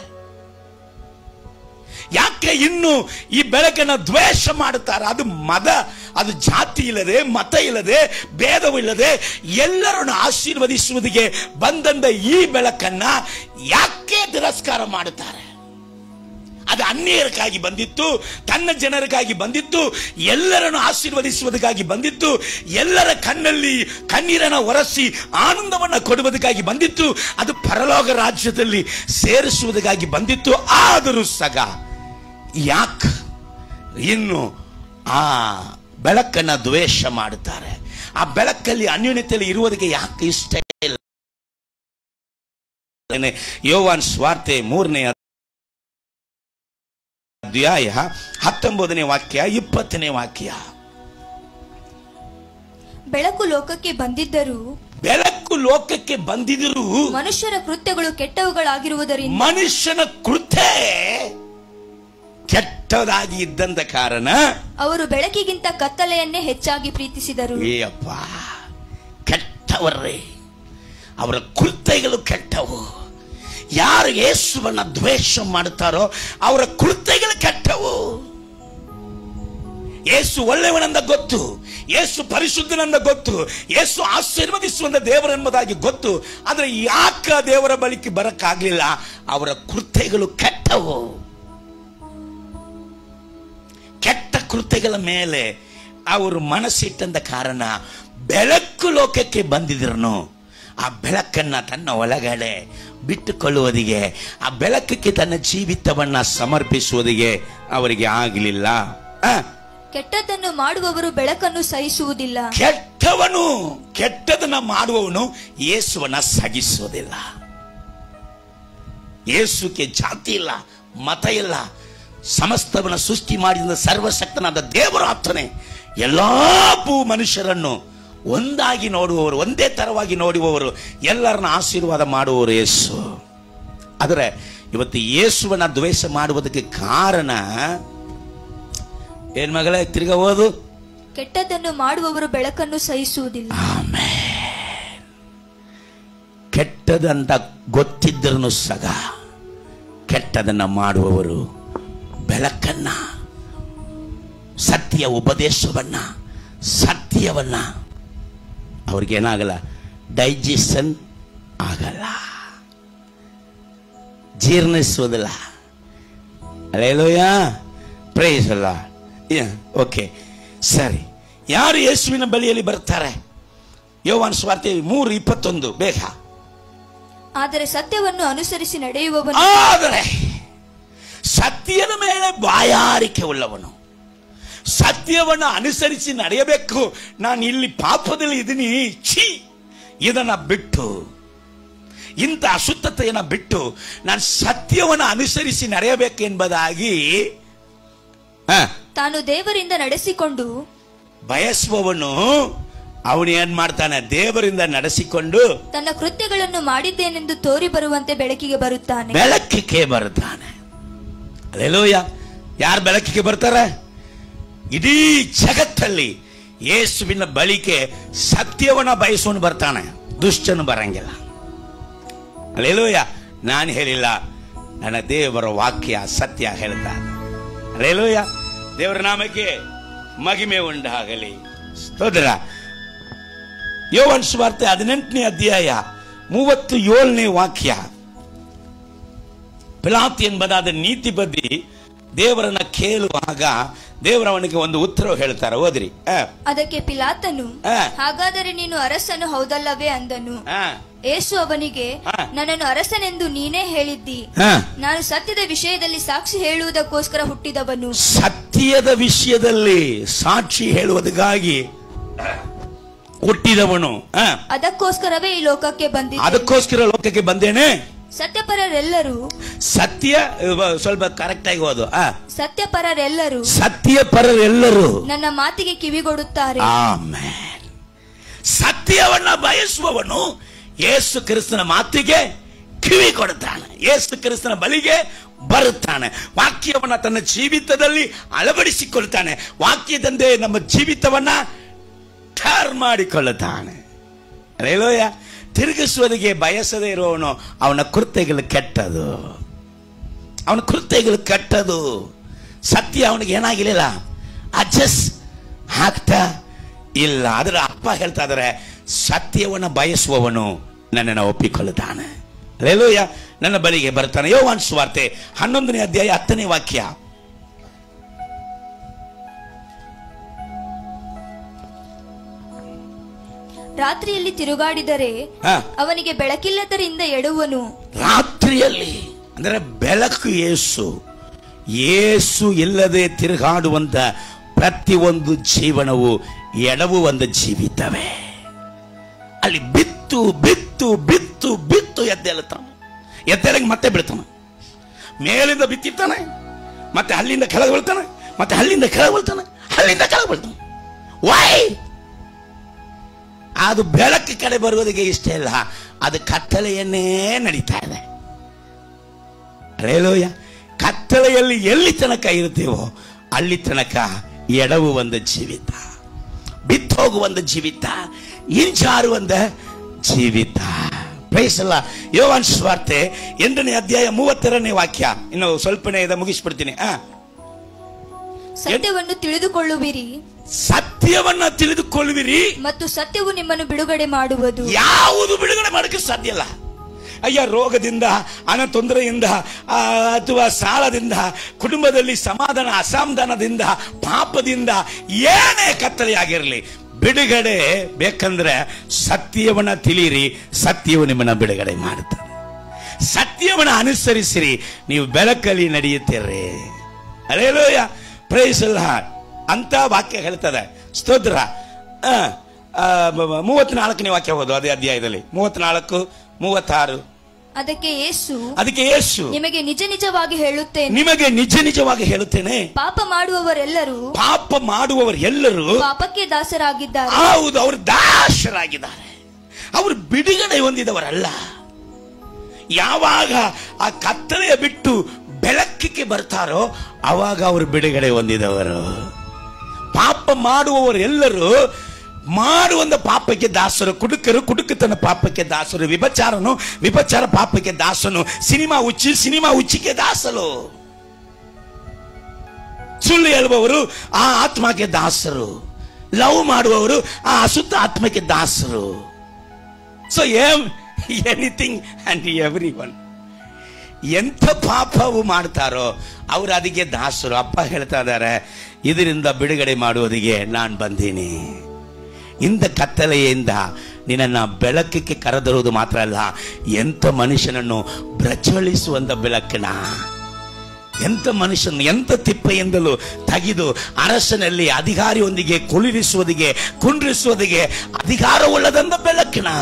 ಯಾಕೆ ಇನ್ನು ಈ ಬೆಳಕನ್ನ ದ್ವೇಷ ಮಾಡುತ್ತಾರೆ ಅದು ಮದ ಅದು ಜಾತಿ ಇಲ್ಲದೆ ಮತ ಇಲ್ಲದೆ ಭೇದವಿಲ್ಲದೆ ಎಲ್ಲರನ್ನು ಆಶೀರ್ವದಿಸುವುದಕ್ಕೆ ಬಂದಂದ ಈ ಬೆಳಕನ್ನ ಯಾಕೆ ತಿರಸ್ಕಾರ ಮಾಡುತ್ತಾರೆ ಅದು ಅನ್ಯರಿಗಾಗಿ ಬಂದಿತ್ತು ತನ್ನ ಜನರಿಗಾಗಿ ಬಂದಿತ್ತು ಎಲ್ಲರನ್ನು ಆಶೀರ್ವದಿಸುವುದಕ್ಕಾಗಿ ಬಂದಿತ್ತು ಎಲ್ಲರ ಕಣ್ಣಲ್ಲಿ ಕಣ್ಣೀರನ್ನು ಒರೆಸಿ ಆನಂದವನ್ನು ಕೊಡುವುದಕ್ಕಾಗಿ ಬಂದಿತ್ತು ಅದು ಪರಲೋಕ ರಾಜ್ಯದಲ್ಲಿ ಸೇರಿಸುವುದಕ್ಕಾಗಿ ಬಂದಿತ್ತು ಆದರೂ ಸಹ ಯಾಕ ಇನ್ನು ಆ ಬೆಳಕನ್ನ ದ್ವೇಷ ಮಾಡುತ್ತಾರೆ ಆ ಬೆಳಕಲ್ಲಿ ಅನ್ಯೋನ್ಯತೆಯಲ್ಲಿ ಇರುವುದಕ್ಕೆ ಯಾಕೆ ಇಷ್ಟ ಇಲ್ಲ ಇದ್ದೇನೆ ಯೋವಾನ್ ಸ್ವಾರ್ತೆ ಮೂರನೇ ಅಧ್ಯಾಯ ಹತ್ತೊಂಬತ್ತನೇ ವಾಕ್ಯ ಇಪ್ಪತ್ತನೇ ವಾಕ್ಯ ಬೆಳಕು ಲೋಕಕ್ಕೆ ಬಂದಿದ್ದರೂ ಬೆಳಕು ಲೋಕಕ್ಕೆ ಬಂದಿದ್ರು ಮನುಷ್ಯರ ಕೃತ್ಯಗಳು ಕೆಟ್ಟವುಗಳಾಗಿರುವುದರಿಂದ ಮನುಷ್ಯನ ಕೃತ್ಯ ಕೆಟ್ಟದಾಗಿ ಇದ್ದಂತ ಕಾರಣ ಅವರು ಬೆಳಕಿಗಿಂತ ಕತ್ತಲೆಯನ್ನೇ ಹೆಚ್ಚಾಗಿ ಪ್ರೀತಿಸಿದರು ಏ ಅಪ್ಪ ಕೆಟ್ಟವರೇ ಅವರ ಕೃತ್ಯಗಳು ಕೆಟ್ಟವು ಯಾರು ಯೇಸುವನ್ನ ದ್ವೇಷ ಮಾಡುತ್ತಾರೋ ಅವರ ಕೃತ್ಯಗಳು ಕೆಟ್ಟವು ಯೇಸು ಒಳ್ಳೆಯವನೆಂದ ಗೊತ್ತು ಯೇಸು ಪರಿಶುದ್ಧನೆಂದ ಗೊತ್ತು ಯೇಸು ಆಶೀರ್ವದಿಸುವಂತ ದೇವರೆಂಬುದಾಗಿ ಗೊತ್ತು ಆದರೆ ಯಾಕ ದೇವರ ಬಳಿಕೆ ಬರಕ್ಕಾಗ್ಲಿಲ್ಲ ಅವರ ಕೃತ್ಯಗಳು ಕೆಟ್ಟವು ಕೆಟ್ಟ ಕೃತ್ಯಗಳ ಮೇಲೆ ಅವರು ಮನಸ್ಸಿಟ್ಟಂತ ಕಾರಣ ಬೆಳಕು ಲೋಕಕ್ಕೆ ಬಂದಿದ್ರು ಆ ಬೆಳಕನ್ನ ತನ್ನ ಒಳಗಡೆ ಬಿಟ್ಟುಕೊಳ್ಳುವುದಿಗೆ ಆ ಬೆಳಕಕ್ಕೆ ತನ್ನ ಜೀವಿತವನ್ನ ಸಮರ್ಪಿಸುವುದಿಗೆ ಅವರಿಗೆ ಆಗಲಿಲ್ಲ ಆ, ಕೆಟ್ಟದ್ದನ್ನು ಮಾಡುವವರು ಬೆಳಕನ್ನು ಸಹಿಸುವುದಿಲ್ಲ ಕೆಟ್ಟವನು ಕೆಟ್ಟದನ್ನ ಮಾಡುವವನು ಯೇಸುವನ್ನ ಸಗಿಸುವುದಿಲ್ಲ ಯೇಸುಕ್ಕೆ ಜಾತಿ ಇಲ್ಲ ಮತ ಇಲ್ಲ ಸಮಸ್ತವನ್ನ ಸೃಷ್ಟಿ ಮಾಡಿದ ಸರ್ವಶಕ್ತನಾದ ದೇವರು ಆತನೇ ಎಲ್ಲಾ ಭೂ ಮನುಷ್ಯರನ್ನು ಒಂದಾಗಿ ನೋಡುವವರು ಒಂದೇ ತರವಾಗಿ ನೋಡುವವರು ಎಲ್ಲರನ್ನ ಆಶೀರ್ವಾದ ಮಾಡುವವರು ಯೇಸು ಆದರೆ ಇವತ್ತು ಯೇಸುವನ್ನ ದ್ವೇಷ ಮಾಡುವುದಕ್ಕೆ ಕಾರಣ ಏನ್ ಮಗಳೇ ತಿರ್ಗಾ ಓದು ಕೆಟ್ಟದ್ದನ್ನು ಮಾಡುವವರು ಬೆಳಕನ್ನು ಸಹಿಸುವುದಿಲ್ಲ ಕೆಟ್ಟದಂತ ಗೊತ್ತಿದ್ದರೂ ಸಗ ಕೆಟ್ಟದನ್ನ ಮಾಡುವವರು ಬೆಳಕನ್ನ ಸತ್ಯ ಉಪದೇಶವನ್ನ ಸತ್ಯವನ್ನ ಅವ್ರಿಗೇನಾಗಲ್ಲ ಡೈಜೆಷನ್ ಆಗಲ್ಲ ಜೀರ್ಣಿಸುವುದಿಲ್ಲ ಅಲ್ಲೇಲೋಯ ಪ್ರೈಸ್ ಅಲ್ಲ ಓಕೆ ಸರಿ ಯಾರು ಯೇಸುವಿನ ಬಳಿಯಲ್ಲಿ ಬರ್ತಾರೆ ಯೋವಾನ್ ಸ್ವಾರ್ತೆ ಮೂರು ಇಪ್ಪತ್ತೊಂದು ಬೇಗ ಆದರೆ ಸತ್ಯವನ್ನು ಅನುಸರಿಸಿ ನಡೆಯುವವನು ಆದರೆ ಸತ್ಯದ ಮೇಲೆ ಬಾಯಾರಿಕೆ ಉಳ್ಳವನು ಸತ್ಯವನ್ನು ಅನುಸರಿಸಿ ನಡೆಯಬೇಕು ನಾನು ಇಲ್ಲಿ ಪಾಪದಲ್ಲಿ ಇದ್ದೀನಿ ಛೀ ಇದನ್ನ ಬಿಟ್ಟು ಇಂಥ ಅಶುದ್ಧತೆಯನ್ನು ಬಿಟ್ಟು ನಾನು ಸತ್ಯವನ್ನು ಅನುಸರಿಸಿ ನಡೆಯಬೇಕು ಎಂಬುದಾಗಿ ಆ, ತಾನು ದೇವರಿಂದ ನಡೆಸಿಕೊಂಡು ಬಯಸುವವನು ಅವನು ಏನ್ ಮಾಡ್ತಾನೆ ದೇವರಿಂದ ನಡೆಸಿಕೊಂಡು ತನ್ನ ಕೃತ್ಯಗಳನ್ನು ಮಾಡಿದ್ದೇನೆಂದು ತೋರಿ ಬರುವಂತೆ ಬೆಳಕಿಗೆ ಬರುತ್ತಾನೆ ಬೆಳಕಿಗೆ ಬರ್ತಾನೆ ಅಲ್ಲೆಲೂಯ ಯಾರು ಬೆಳಕಿಗೆ ಬರ್ತಾರೆ ಇಡೀ ಜಗತ್ತಲ್ಲಿ ಯೇಸುವಿನ ಬಳಿಕೆ ಸತ್ಯವನ್ನ ಬಯಸೋನು ಬರ್ತಾನೆ ದುಷ್ಟನು ಬರಂಗಿಲ್ಲ ಅಲ್ಲೆಲೂಯ ನಾನು ಹೇಳಿಲ್ಲ ನನ್ನ ದೇವರ ವಾಕ್ಯ ಸತ್ಯ ಹೇಳ್ತಾನೆ ಅಲ್ಲೆಲೂಯ ದೇವರ ನಾಮಕ್ಕೆ ಮಹಿಮೆ ಉಂಟಾಗಲಿ ಸ್ತೋತ್ರ ಯೋವನ್ ಸ್ವಾರ್ತೆ ಹದಿನೆಂಟನೇ ಅಧ್ಯಾಯ ಮೂವತ್ತು ಏಳನೇ ವಾಕ್ಯ ಪಿಲಾತ್ ಎಂಬುದಾದ ನೀತಿ ಬದ್ದಿ ದೇವರನ್ನ ಕೇಳುವಾಗ ದೇವರವನಿಗೆ ಒಂದು ಉತ್ತರ ಹೇಳ್ತಾರೆ ಓದ್ರಿ ಆ, ಅದಕ್ಕೆ ಪಿಲಾತನು ಆ. ಹಾಗಾದರೆ ನೀನು ಅರಸನು ಹೌದಲ್ಲವೇ ಅಂದನು ಆ, ಏಸು ಅವನಿಗೆ ಆ. ನನ್ನನ್ನು ಅರಸನೆಂದು ನೀನೇ ಹೇಳಿದ್ದಿ ಆ. ನಾನು ಸತ್ಯದ ವಿಷಯದಲ್ಲಿ ಸಾಕ್ಷಿ ಹೇಳುವುದಕ್ಕೋಸ್ಕರ ಹುಟ್ಟಿದವನು ಸತ್ಯದ ವಿಷಯದಲ್ಲಿ ಸಾಕ್ಷಿ ಹೇಳುವುದಕ್ಕಾಗಿ ಹುಟ್ಟಿದವನು ಆ, ಅದಕ್ಕೋಸ್ಕರವೇ ಈ ಲೋಕಕ್ಕೆ ಬಂದಿದ್ದೆ ಅದಕ್ಕೋಸ್ಕರ ಲೋಕಕ್ಕೆ ಬಂದೇನೆ ಸತ್ಯಪರರೆಲ್ಲರೂ ಸತ್ಯ ಇವ ಸ್ವಲ್ಪ ಕರೆಕ್ಟ್ ಆಗಿ ಓದು ಆ, ಸತ್ಯಪರರೆಲ್ಲರೂ ಸತ್ಯ ಪರರೆಲ್ಲರೂ ನನ್ನ ಮಾತಿಗೆ ಕಿವಿಗೊಡುತ್ತಾರೆ ಆಮೇನ್ ಸತ್ಯವನ್ನ ಬಯಸುವವನು ಯೇಸು ಕ್ರಿಸ್ತನ ಮಾತಿಗೆ ಕಿವಿ ಕೊಡುತ್ತಾನೆ ಯೇಸು ಕ್ರಿಸ್ತನ ಬಳಿಗೆ ಬರುತ್ತಾನೆ ವಾಕ್ಯವನ್ನ ತನ್ನ ಜೀವಿತದಲ್ಲಿ ಅಳವಡಿಸಿಕೊಳ್ಳುತ್ತಾನೆ ವಾಕ್ಯದಂತೆ ನಮ್ಮ ಜೀವಿತವನ್ನ ಠಾರ್ ಮಾಡಿಕೊಳ್ಳುತ್ತಾನೆ ರೇಲೋಯ ತಿರುಗಿಸುವುದಕ್ಕೆ ಬಯಸದೇ ಇರುವವನು ಅವನ ಕೃತ್ಯಗಳು ಕೆಟ್ಟದು ಅವನ ಕೃತ್ಯಗಳು ಕೆಟ್ಟದು ಸತ್ಯ ಅವನಿಗೆ ಏನಾಗಿರಲಿಲ್ಲ ಅಡ್ಜಸ್ಟ್ ಆಗ್ತಾ ಇಲ್ಲ ಅದರ ಅಪ್ಪ ಹೇಳ್ತಾ ಇದ್ದಾರೆ ಸತ್ಯವನ್ನು ಬಯಸುವವನು ನನ್ನನ್ನು ಒಪ್ಪಿಕೊಳ್ಳುತ್ತಾನೆ ರೇಲೋಯ ನನ್ನ ಬಳಿಗೆ ಬರ್ತಾನೆ ಯೋವಾನ್ ಸ್ವಾರ್ತೆ ಹನ್ನೊಂದನೇ ಅಧ್ಯಾಯ ಹತ್ತನೇ ವಾಕ್ಯ ರಾತ್ರಿಯಲ್ಲಿ ತಿರುಗಾಡಿದರೆ ಹಾ. ಅವನಿಗೆ ಬೆಳಕಿಲ್ಲದರಿಂದ ಎಡುವನು ರಾತ್ರಿಯಲ್ಲಿ ಅಂದರೆ ಬೆಳಕು ಏಸು ಏಸು ಇಲ್ಲದೆ ತಿರುಗಾಡುವಂತ ಪ್ರತಿಯೊಂದು ಜೀವನವು ಎಡವುವಂತ ಜೀವಿತವೇ ಅಲ್ಲಿ ಬಿತ್ತು ಬಿತ್ತು ಬಿತ್ತು ಬಿತ್ತು ಎದ್ದೇಳುತ್ತಾನೆ ಎದ್ದರಂಗೆ ಮತ್ತೆ ಬೀಳ್ತಾನೆ ಮೇಲಿಂದ ಬಿತ್ತಿರ್ತಾನೆ ಮತ್ತೆ ಅಲ್ಲಿಂದ ಕೆಳಗೆ ಬೀಳ್ತಾನೆ ಮತ್ತೆ ಅಲ್ಲಿಂದ ಕೆಳಗೆ ಬೀಳ್ತಾನೆ ಅಲ್ಲಿಂದ ಕೆಳಗೆ ಬೀಳ್ತಾನೆ ವೈ ಅದು ಬೆಳಕು ಕಡೆ ಬರುವುದಕ್ಕೆ ಇಷ್ಟ ಇಲ್ಲ ಅದು ಕತ್ತಲೆಯನ್ನೇ ನಡೀತಾ ಇದೆ ಅರೇಲೋಯ ಕತ್ತಲೆಯಲ್ಲಿ ಎಲ್ಲಿ ತನಕ ಇರ್ತೀವೋ ಅಲ್ಲಿ ತನಕ ಎಡವು ಒಂದು ಜೀವಿತ ಬಿತ್ತೋಗುವ ಒಂದು ಜೀವಿತ ಇಂಚಾರು ಒಂದು ಜೀವಿತ ಪ್ರೈಸಲ್ಲ ಯೋವಾನ್ ಸ್ವಾರ್ತೆ ಎಂಟನೇ ಅಧ್ಯಾಯ ಮೂವತ್ತೆರಡನೇ ವಾಕ್ಯ ಇನ್ನು ಸ್ವಲ್ಪನೇ ಇದೆ ಮುಗಿಸ್ಬಿಡ್ತೀನಿ ಆ ಸತ್ಯವನ್ನು ತಿಳಿದುಕೊಳ್ಳುವಿರಿ ಸತ್ಯವನ್ನ ತಿಳಿದುಕೊಳ್ಳುವಿರಿ ಮತ್ತು ಸತ್ಯವು ನಿಮ್ಮನ್ನು ಬಿಡುಗಡೆ ಮಾಡುವುದು ಯಾವುದು ಬಿಡುಗಡೆ ಮಾಡಕ್ಕೆ ಸಾಧ್ಯ ಇಲ್ಲ ಅಯ್ಯ ರೋಗದಿಂದ ಹಣ ತೊಂದರೆಯಿಂದ ಆ, ಅಥವಾ ಸಾಲದಿಂದ ಕುಟುಂಬದಲ್ಲಿ ಸಮಾಧಾನ ಅಸಮಾಧಾನದಿಂದ ಪಾಪದಿಂದ ಏನೇ ಕತ್ತಲೆಯಾಗಿರಲಿ ಬಿಡುಗಡೆ ಬೇಕಂದ್ರೆ ಸತ್ಯವನ್ನ ತಿಳಿಯಿರಿ ಸತ್ಯವು ನಿಮ್ಮನ್ನ ಬಿಡುಗಡೆ ಮಾಡುತ್ತದೆ ಸತ್ಯವನ್ನ ಅನುಸರಿಸಿರಿ ನೀವು ಬೆಳಕಲ್ಲಿ ನಡೆಯುತ್ತೀರಿ ಅಲೇಲೋಯ ಪ್ರೈಸಲ್ಲ ಅಂತ ವಾಕ್ಯ ಹೇಳ್ತದೆ ಸ್ತೋತ್ರ ಆ, ಆ, ಮ- ಮ- ಮೂವತ್ನಾಲ್ಕನೇ ವಾಕ್ಯ ಹೋದು ಅದೇ ಅಧ್ಯಾಯದಲ್ಲಿ ಮೂವತ್ನಾಲ್ಕು ಮೂವತ್ತಾರು ಅದಕ್ಕೆ ಯೇಸು ಅದಕ್ಕೆ ಯೇಸು ನಿಮಗೆ ನಿಜ ನಿಜವಾಗಿ ಹೇಳುತ್ತೇನೆ ನಿಮಗೆ ನಿಜ ನಿಜವಾಗಿ ಹೇಳುತ್ತೇನೆ ಪಾಪ ಮಾಡುವವರೆಲ್ಲರೂ ಪಾಪ ಮಾಡುವವರು ಎಲ್ಲರೂ ಪಾಪಕ್ಕೆ ದಾಸರಾಗಿದ್ದಾರೆ ಹೌದು ಅವರು ದಾಸರಾಗಿದ್ದಾರೆ ಅವರು ಬಿಡುಗಡೆ ಹೊಂದಿದವರಲ್ಲ ಯಾವಾಗ ಆ ಕತ್ತಲೆಯ ಬಿಟ್ಟು ಬೆಳಕಿಗೆ ಬರ್ತಾರೋ ಅವಾಗ ಅವರು ಬಿಡುಗಡೆ ಹೊಂದಿದವರು ಪಾಪ ಮಾಡುವವರೆಲ್ಲರೂ ಮಾಡುವಂತ ಪಾಪಕ್ಕೆ ದಾಸರು ಕುಡುಕರು ಕುಡುಕತನ ಪಾಪಕ್ಕೆ ದಾಸರು ವಿಭಚಾರನು ವಿಭಚಾರ ಪಾಪಕ್ಕೆ ದಾಸನು ಸಿನಿಮಾ ಹುಚ್ಚಿ ಸಿನಿಮಾ ಹುಚ್ಚಿಗೆ ದಾಸರು ಸುಳ್ಳು ಹೇಳುವವರು ಆ ಆತ್ಮಕ್ಕೆ ದಾಸರು ಲವ್ ಮಾಡುವವರು ಆ ಅಶುದ್ಧ ಆತ್ಮಕ್ಕೆ ದಾಸರು so anything and every one ಎಂಥ ಪಾಪವು ಮಾಡ್ತಾರೋ ಅವರು ಅದಕ್ಕೆ ದಾಸರು ಅಪ್ಪ ಹೇಳ್ತಾ ಇದ್ದಾರೆ ಇದರಿಂದ ಬಿಡುಗಡೆ ಮಾಡುವುದಿಗೆ ನಾನು ಬಂದೀನಿ ಇಂದ ಕತ್ತಲೆಯಿಂದ ನಿನ್ನನ್ನು ಬೆಳಕಕ್ಕೆ ಕರೆದರುವುದು ಮಾತ್ರ ಅಲ್ಲ ಎಂಥ ಮನುಷ್ಯನನ್ನು ಪ್ರಜ್ವಲಿಸುವಂತ ಬೆಳಕನ ಎಂಥ ಮನುಷ್ಯನ ಎಂಥ ತಿಪ್ಪೆಯಿಂದಲೂ ತೆಗೆದು ಅರಸನಲ್ಲಿ ಅಧಿಕಾರಿಯೊಂದಿಗೆ ಕುಳಿರಿಸುವುದಿಗೆ ಕುಂಡ್ರಿಸುವುದಿಗೆ ಅಧಿಕಾರವುಳ್ಳದಂತ ಬೆಳಕಿನ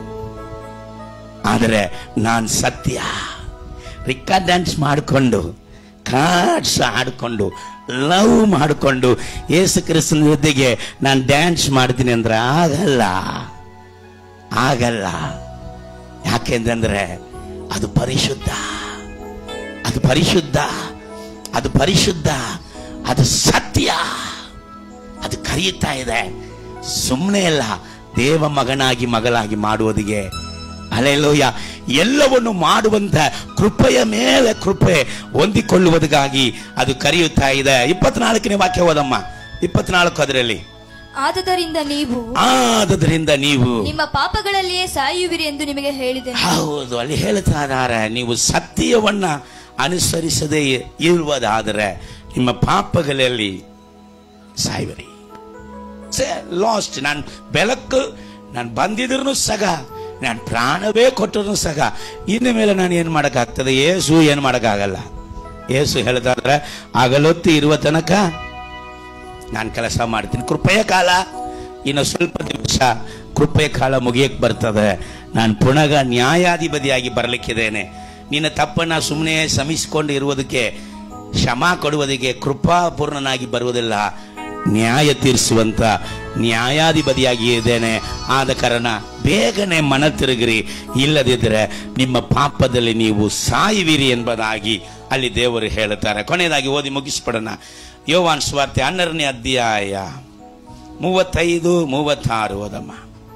ಆದರೆ ನಾನು ಸತ್ಯ ರಿಕ್ಕ ಡ್ಯಾನ್ಸ್ ಮಾಡಿಕೊಂಡು ಕಾರ್ಡ್ಸ್ ಆಡಿಕೊಂಡು ಲವ್ ಮಾಡಿಕೊಂಡು ಯೇಸು ಕ್ರಿಸ್ತನ ಜೊತೆಗೆ ನಾನು ಡ್ಯಾನ್ಸ್ ಮಾಡ್ತೀನಿ ಅಂದ್ರೆ ಆಗಲ್ಲ ಆಗಲ್ಲ ಯಾಕೆಂತಂದ್ರೆ ಅದು ಪರಿಶುದ್ಧ ಅದು ಪರಿಶುದ್ಧ ಅದು ಪರಿಶುದ್ಧ ಅದು ಸತ್ಯ ಅದು ಕರೆಯುತ್ತಾ ಇದೆ ಸುಮ್ಮನೆ ಅಲ್ಲ ದೇವ ಮಗನಾಗಿ ಮಗಳಾಗಿ ಮಾಡುವುದಿಗೆ ಅಲೆಲೋಯ ಎಲ್ಲವನ್ನು ಮಾಡುವಂತ ಕೃಪೆಯ ಮೇಲೆ ಕೃಪೆ ಹೊಂದಿಕೊಳ್ಳುವುದಕ್ಕಾಗಿ ಅದು ಕರೆಯುತ್ತಾ ಇದೆ ಇಪ್ಪತ್ನಾಲ್ಕನೇ ವಾಕ್ಯ ಹೋದಮ್ಮ ಇಪ್ಪತ್ನಾಲ್ಕು ಅದರಲ್ಲಿ ಆದದರಿಂದ ನೀವು ಆದದ್ರಿಂದ ನೀವು ನಿಮ್ಮ ಪಾಪಗಳಲ್ಲಿಯೇ ಸಾಯುವಿರಿ ಎಂದು ನಿಮಗೆ ಹೇಳಿದೆ ಹೌದು ಅಲ್ಲಿ ಹೇಳ್ತಾ ಇದ್ದಾರೆ ನೀವು ಸತ್ಯವನ್ನ ಅನುಸರಿಸದೇ ಇರುವುದಾದರೆ ನಿಮ್ಮ ಪಾಪಗಳಲ್ಲಿ ಸಾಯುವರಿ ಲಾಸ್ಟ್ ನಾನು ಬೆಳಕು ನಾನು ಬಂದಿದ್ರು ಸಗ ನಾನು ಪ್ರಾಣವೇ ಕೊಟ್ಟರು ಸಗ ಇನ್ನು ಮೇಲೆ ನಾನು ಏನು ಮಾಡೋಕ್ಕಾಗ್ತದೆ ಏಸು ಏನು ಮಾಡೋಕ್ಕಾಗಲ್ಲ ಏಸು ಹೇಳ್ತಾ ಇದ್ರೆ ಆಗಲೊತ್ತು ಇರುವ ತನಕ ನಾನು ಕೆಲಸ ಮಾಡ್ತೀನಿ ಕೃಪೆಯ ಕಾಲ ಇನ್ನು ಸ್ವಲ್ಪ ದಿವಸ ಕೃಪೆಯ ಕಾಲ ಮುಗಿಯಕ್ಕೆ ಬರ್ತದೆ ನಾನು ಪುನಃ ನ್ಯಾಯಾಧಿಪತಿಯಾಗಿ ಬರಲಿಕ್ಕಿದ್ದೇನೆ ನಿನ್ನ ತಪ್ಪನ್ನ ಸುಮ್ಮನೆ ಸಮಿಸಿಕೊಂಡು ಇರುವುದಕ್ಕೆ ಕ್ಷಮ ಕೊಡುವುದಕ್ಕೆ ಕೃಪಾಪೂರ್ಣನಾಗಿ ಬರುವುದಿಲ್ಲ ನ್ಯಾಯ ತೀರಿಸುವಂತ ನ್ಯಾಯಾಧಿಪತಿಯಾಗಿ ಇದ್ದೇನೆ ಆದ ಕಾರಣ ಬೇಗನೆ ಮನ ತಿರುಗಿರಿ ಇಲ್ಲದಿದ್ದರೆ ನಿಮ್ಮ ಪಾಪದಲ್ಲಿ ನೀವು ಸಾಯುವಿರಿ ಎಂಬುದಾಗಿ ಅಲ್ಲಿ ದೇವರು ಹೇಳುತ್ತಾರೆ ಕೊನೆಯದಾಗಿ ಓದಿ ಮುಗಿಸ್ಬಿಡೋಣ ಯೋವಾನ್ ಸ್ವಾರ್ತೆ ಹನ್ನೆರಡನೇ ಅಧ್ಯಾಯ ಮೂವತ್ತೈದು ಮೂವತ್ತಾರು ಓದಮ್ಮ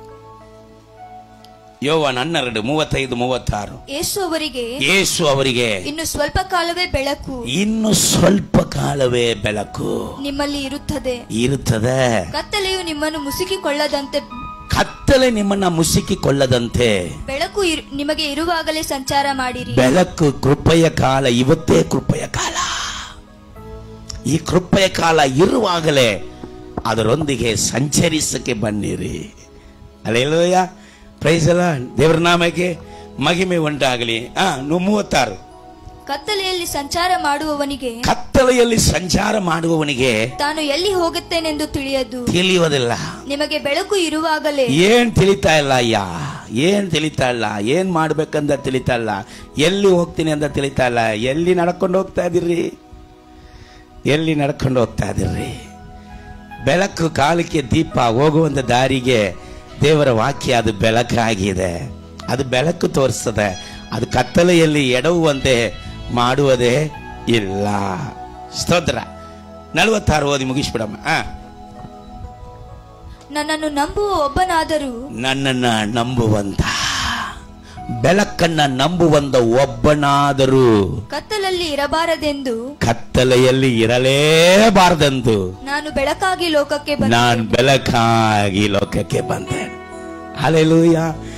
ಯೋವಾನ್ ಹನ್ನೆರಡು ಮೂವತ್ತೈದು ಮೂವತ್ತಾರು ಯೇಸು ಅವರಿಗೆ ಯೇಸು ಅವರಿಗೆ ಇನ್ನು ಸ್ವಲ್ಪ ಕಾಲವೇ ಬೆಳಕು ಇನ್ನು ಸ್ವಲ್ಪ ಕಾಲವೇ ಬೆಳಕು ನಿಮ್ಮಲ್ಲಿ ಇರುತ್ತದೆ ಇರುತ್ತದೆ ಕತ್ತಲೆಯು ನಿಮ್ಮನ್ನು ಮುಸುಕಿಕೊಳ್ಳದಂತೆ ಕತ್ತಲೆ ನಿಮ್ಮನ್ನ ಮುಸುಕಿಕೊಳ್ಳದಂತೆ ಬೆಳಕು ಇರು- ನಿಮಗೆ ಇರುವಾಗಲೇ ಸಂಚಾರ ಮಾಡಿರಿ ಬೆಳಕು ಕೃಪೆಯ ಕಾಲ ಇವತ್ತೇ ಕೃಪೆಯ ಕಾಲ ಈ ಕೃಪೆಯ ಕಾಲ ಇರುವಾಗಲೇ ಅದರೊಂದಿಗೆ ಸಂಚರಿಸಕ್ಕೆ ಬನ್ನಿರಿ ಅಲ್ಲೇಲೋಯ ಪ್ರೈಸ್ ಅಲ್ಲ ದೇವರ ನಾಮಕ್ಕೆ ಮಹಿಮೆ ಉಂಟಾಗಲಿ ಆ ನು- ಮೂವತ್ತಾರು ಕತ್ತಲೆಯಲ್ಲಿ ಸಂಚಾರ ಮಾಡುವವನಿಗೆ ಕತ್ತಲೆಯಲ್ಲಿ ಸಂಚಾರ ಮಾಡುವವನಿಗೆ ತಾನು ಎಲ್ಲಿ ಹೋಗುತ್ತೇನೆಂದು ತಿಳಿಯದು ತಿಳಿಯುವುದಿಲ್ಲ ನಿಮಗೆ ಬೆಳಕು ಇರುವಾಗಲೇ ಏನ್ ತಿಳಿತಾ ಇಲ್ಲ ಅಯ್ಯ ಏನ್ ತಿಳಿತಾ ಇಲ್ಲ ಏನ್ ಮಾಡ್ಬೇಕಂತ ತಿಳಿತಾ ಇಲ್ಲ ಎಲ್ಲಿ ಹೋಗ್ತೀನಿ ಅಂತ ತಿಳಿತಾ ಇಲ್ಲ ಎಲ್ಲಿ ನಡ್ಕೊಂಡು ಹೋಗ್ತಾ ಇದ್ದೀರಿ ಎಲ್ಲಿ ನಡ್ಕೊಂಡು ಹೋಗ್ತಾ ಇದ್ದೀರಿ ಬೆಳಕು ಕಾಲಕ್ಕೆ ದೀಪ ಹೋಗುವಂತ ದಾರಿಗೆ ದೇವರ ವಾಕ್ಯ ಅದು ಬೆಳಕಾಗಿದೆ ಅದು ಬೆಳಕು ತೋರಿಸ್ತದೆ ಅದು ಕತ್ತಲೆಯಲ್ಲಿ ಎಡವುವಂತೆ ಮಾಡುವುದೇ ಇಲ್ಲ ಸ್ತೋತ್ರ ನಲವತ್ತಾರು ಓದಿ ಮುಗಿಸ್ಬಿಡಮ್ಮ ಆ ನನ್ನನ್ನು ನಂಬುವ ಒಬ್ಬನಾದರೂ ನನ್ನನ್ನ ನಂಬುವಂತ ಬೆಳಕನ್ನ ನಂಬುವಂತ ಒಬ್ಬನಾದರೂ ಕತ್ತಲಲ್ಲಿ ಇರಬಾರದೆಂದು ಕತ್ತಲೆಯಲ್ಲಿ ಇರಲೇಬಾರದೆಂದು ನಾನು ಬೆಳಕಾಗಿ ಲೋಕಕ್ಕೆ ಬಂದೆ ನಾನು ಬೆಳಕಾಗಿ ಲೋಕಕ್ಕೆ ಬಂದೆ ಅಲೆಲೂಯ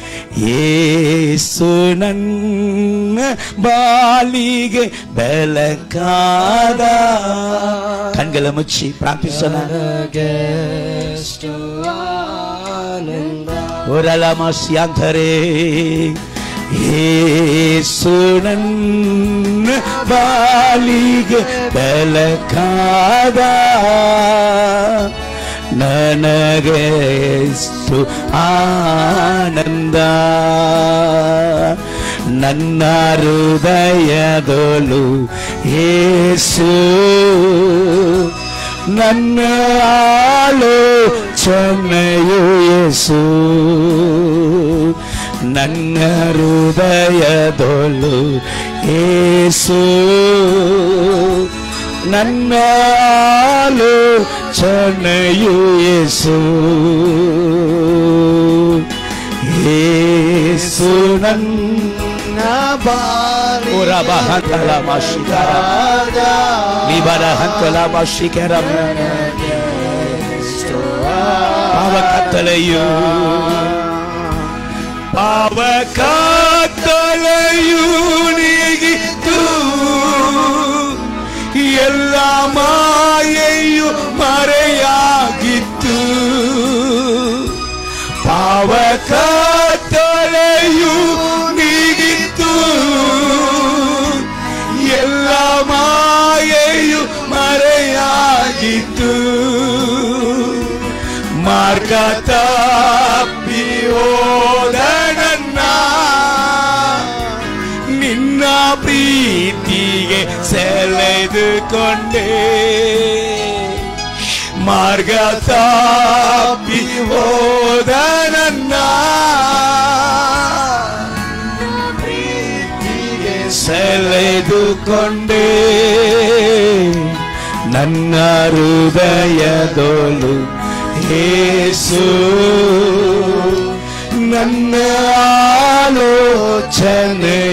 ಏಸು ನನ್ನ ಬಾಲಿಗೆ ಬೆಳಕಾದ ಕಣ್ಗಳ ಮುಚ್ಚಿ ಪ್ರಾರ್ಥಿಸೋಣ ನನಗೆಷ್ಟು ಆನಂದ ಒರಲ ಮಸ್ಯಾಂತರೇ ಏಸು ನನ್ನ ಬಾಲಿಗೆ ಬೆಳಕಾದ ನನಗೆಷ್ಟು ಆನಂದ ನನ್ನ ಹೃದಯದೊಳು ಏಸು ನನ್ನ ಆಲೋಚನೆಯು ಯೇಸು ನನ್ನ ಹೃದಯದೊಳು ಏಸು ನನ್ನ ಆಲೋಚನೆಯು ಯೇಸು ಏಸು ನನ್ನ ಬಾರಿ ಪುರಬ ಹಂತಲ ಮಾಶಿಕರ ಲಿಬರ ಹಂತಲ ಮಾಶಿಕರ ಪಾವ ಕತ್ತಲೆಯು ಪಾವ ಕತ್ತಲೆಯು ನೀಗಿತು ಎಲ್ಲ ಮಾಯೆಯು ಮರೆಯಾಗಿತ್ತು ಪಾವ ಕತ್ತಲೆಯು ನೀಗಿತ್ತು ಎಲ್ಲ ಮಾಯೆಯು ಮರೆಯಾಗಿತ್ತು ಮಾರ್ಗ ತಪ್ಪಿ ಹೋದ ನನ್ನ ನಿನ್ನ ಪ್ರೀತಿಗೆ ಸೆಳೆದುಕೊಂಡೆ ಮಾರ್ಗ ತಪ್ಪಿ ಹೋದ ನನ್ನ ಪ್ರೀತಿಗೆ ಸೆಳೆದುಕೊಂಡೆ ನನ್ನ ಹೃದಯದೊಳು ಏಸು ನನ್ನ ಆಲೋಚನೆ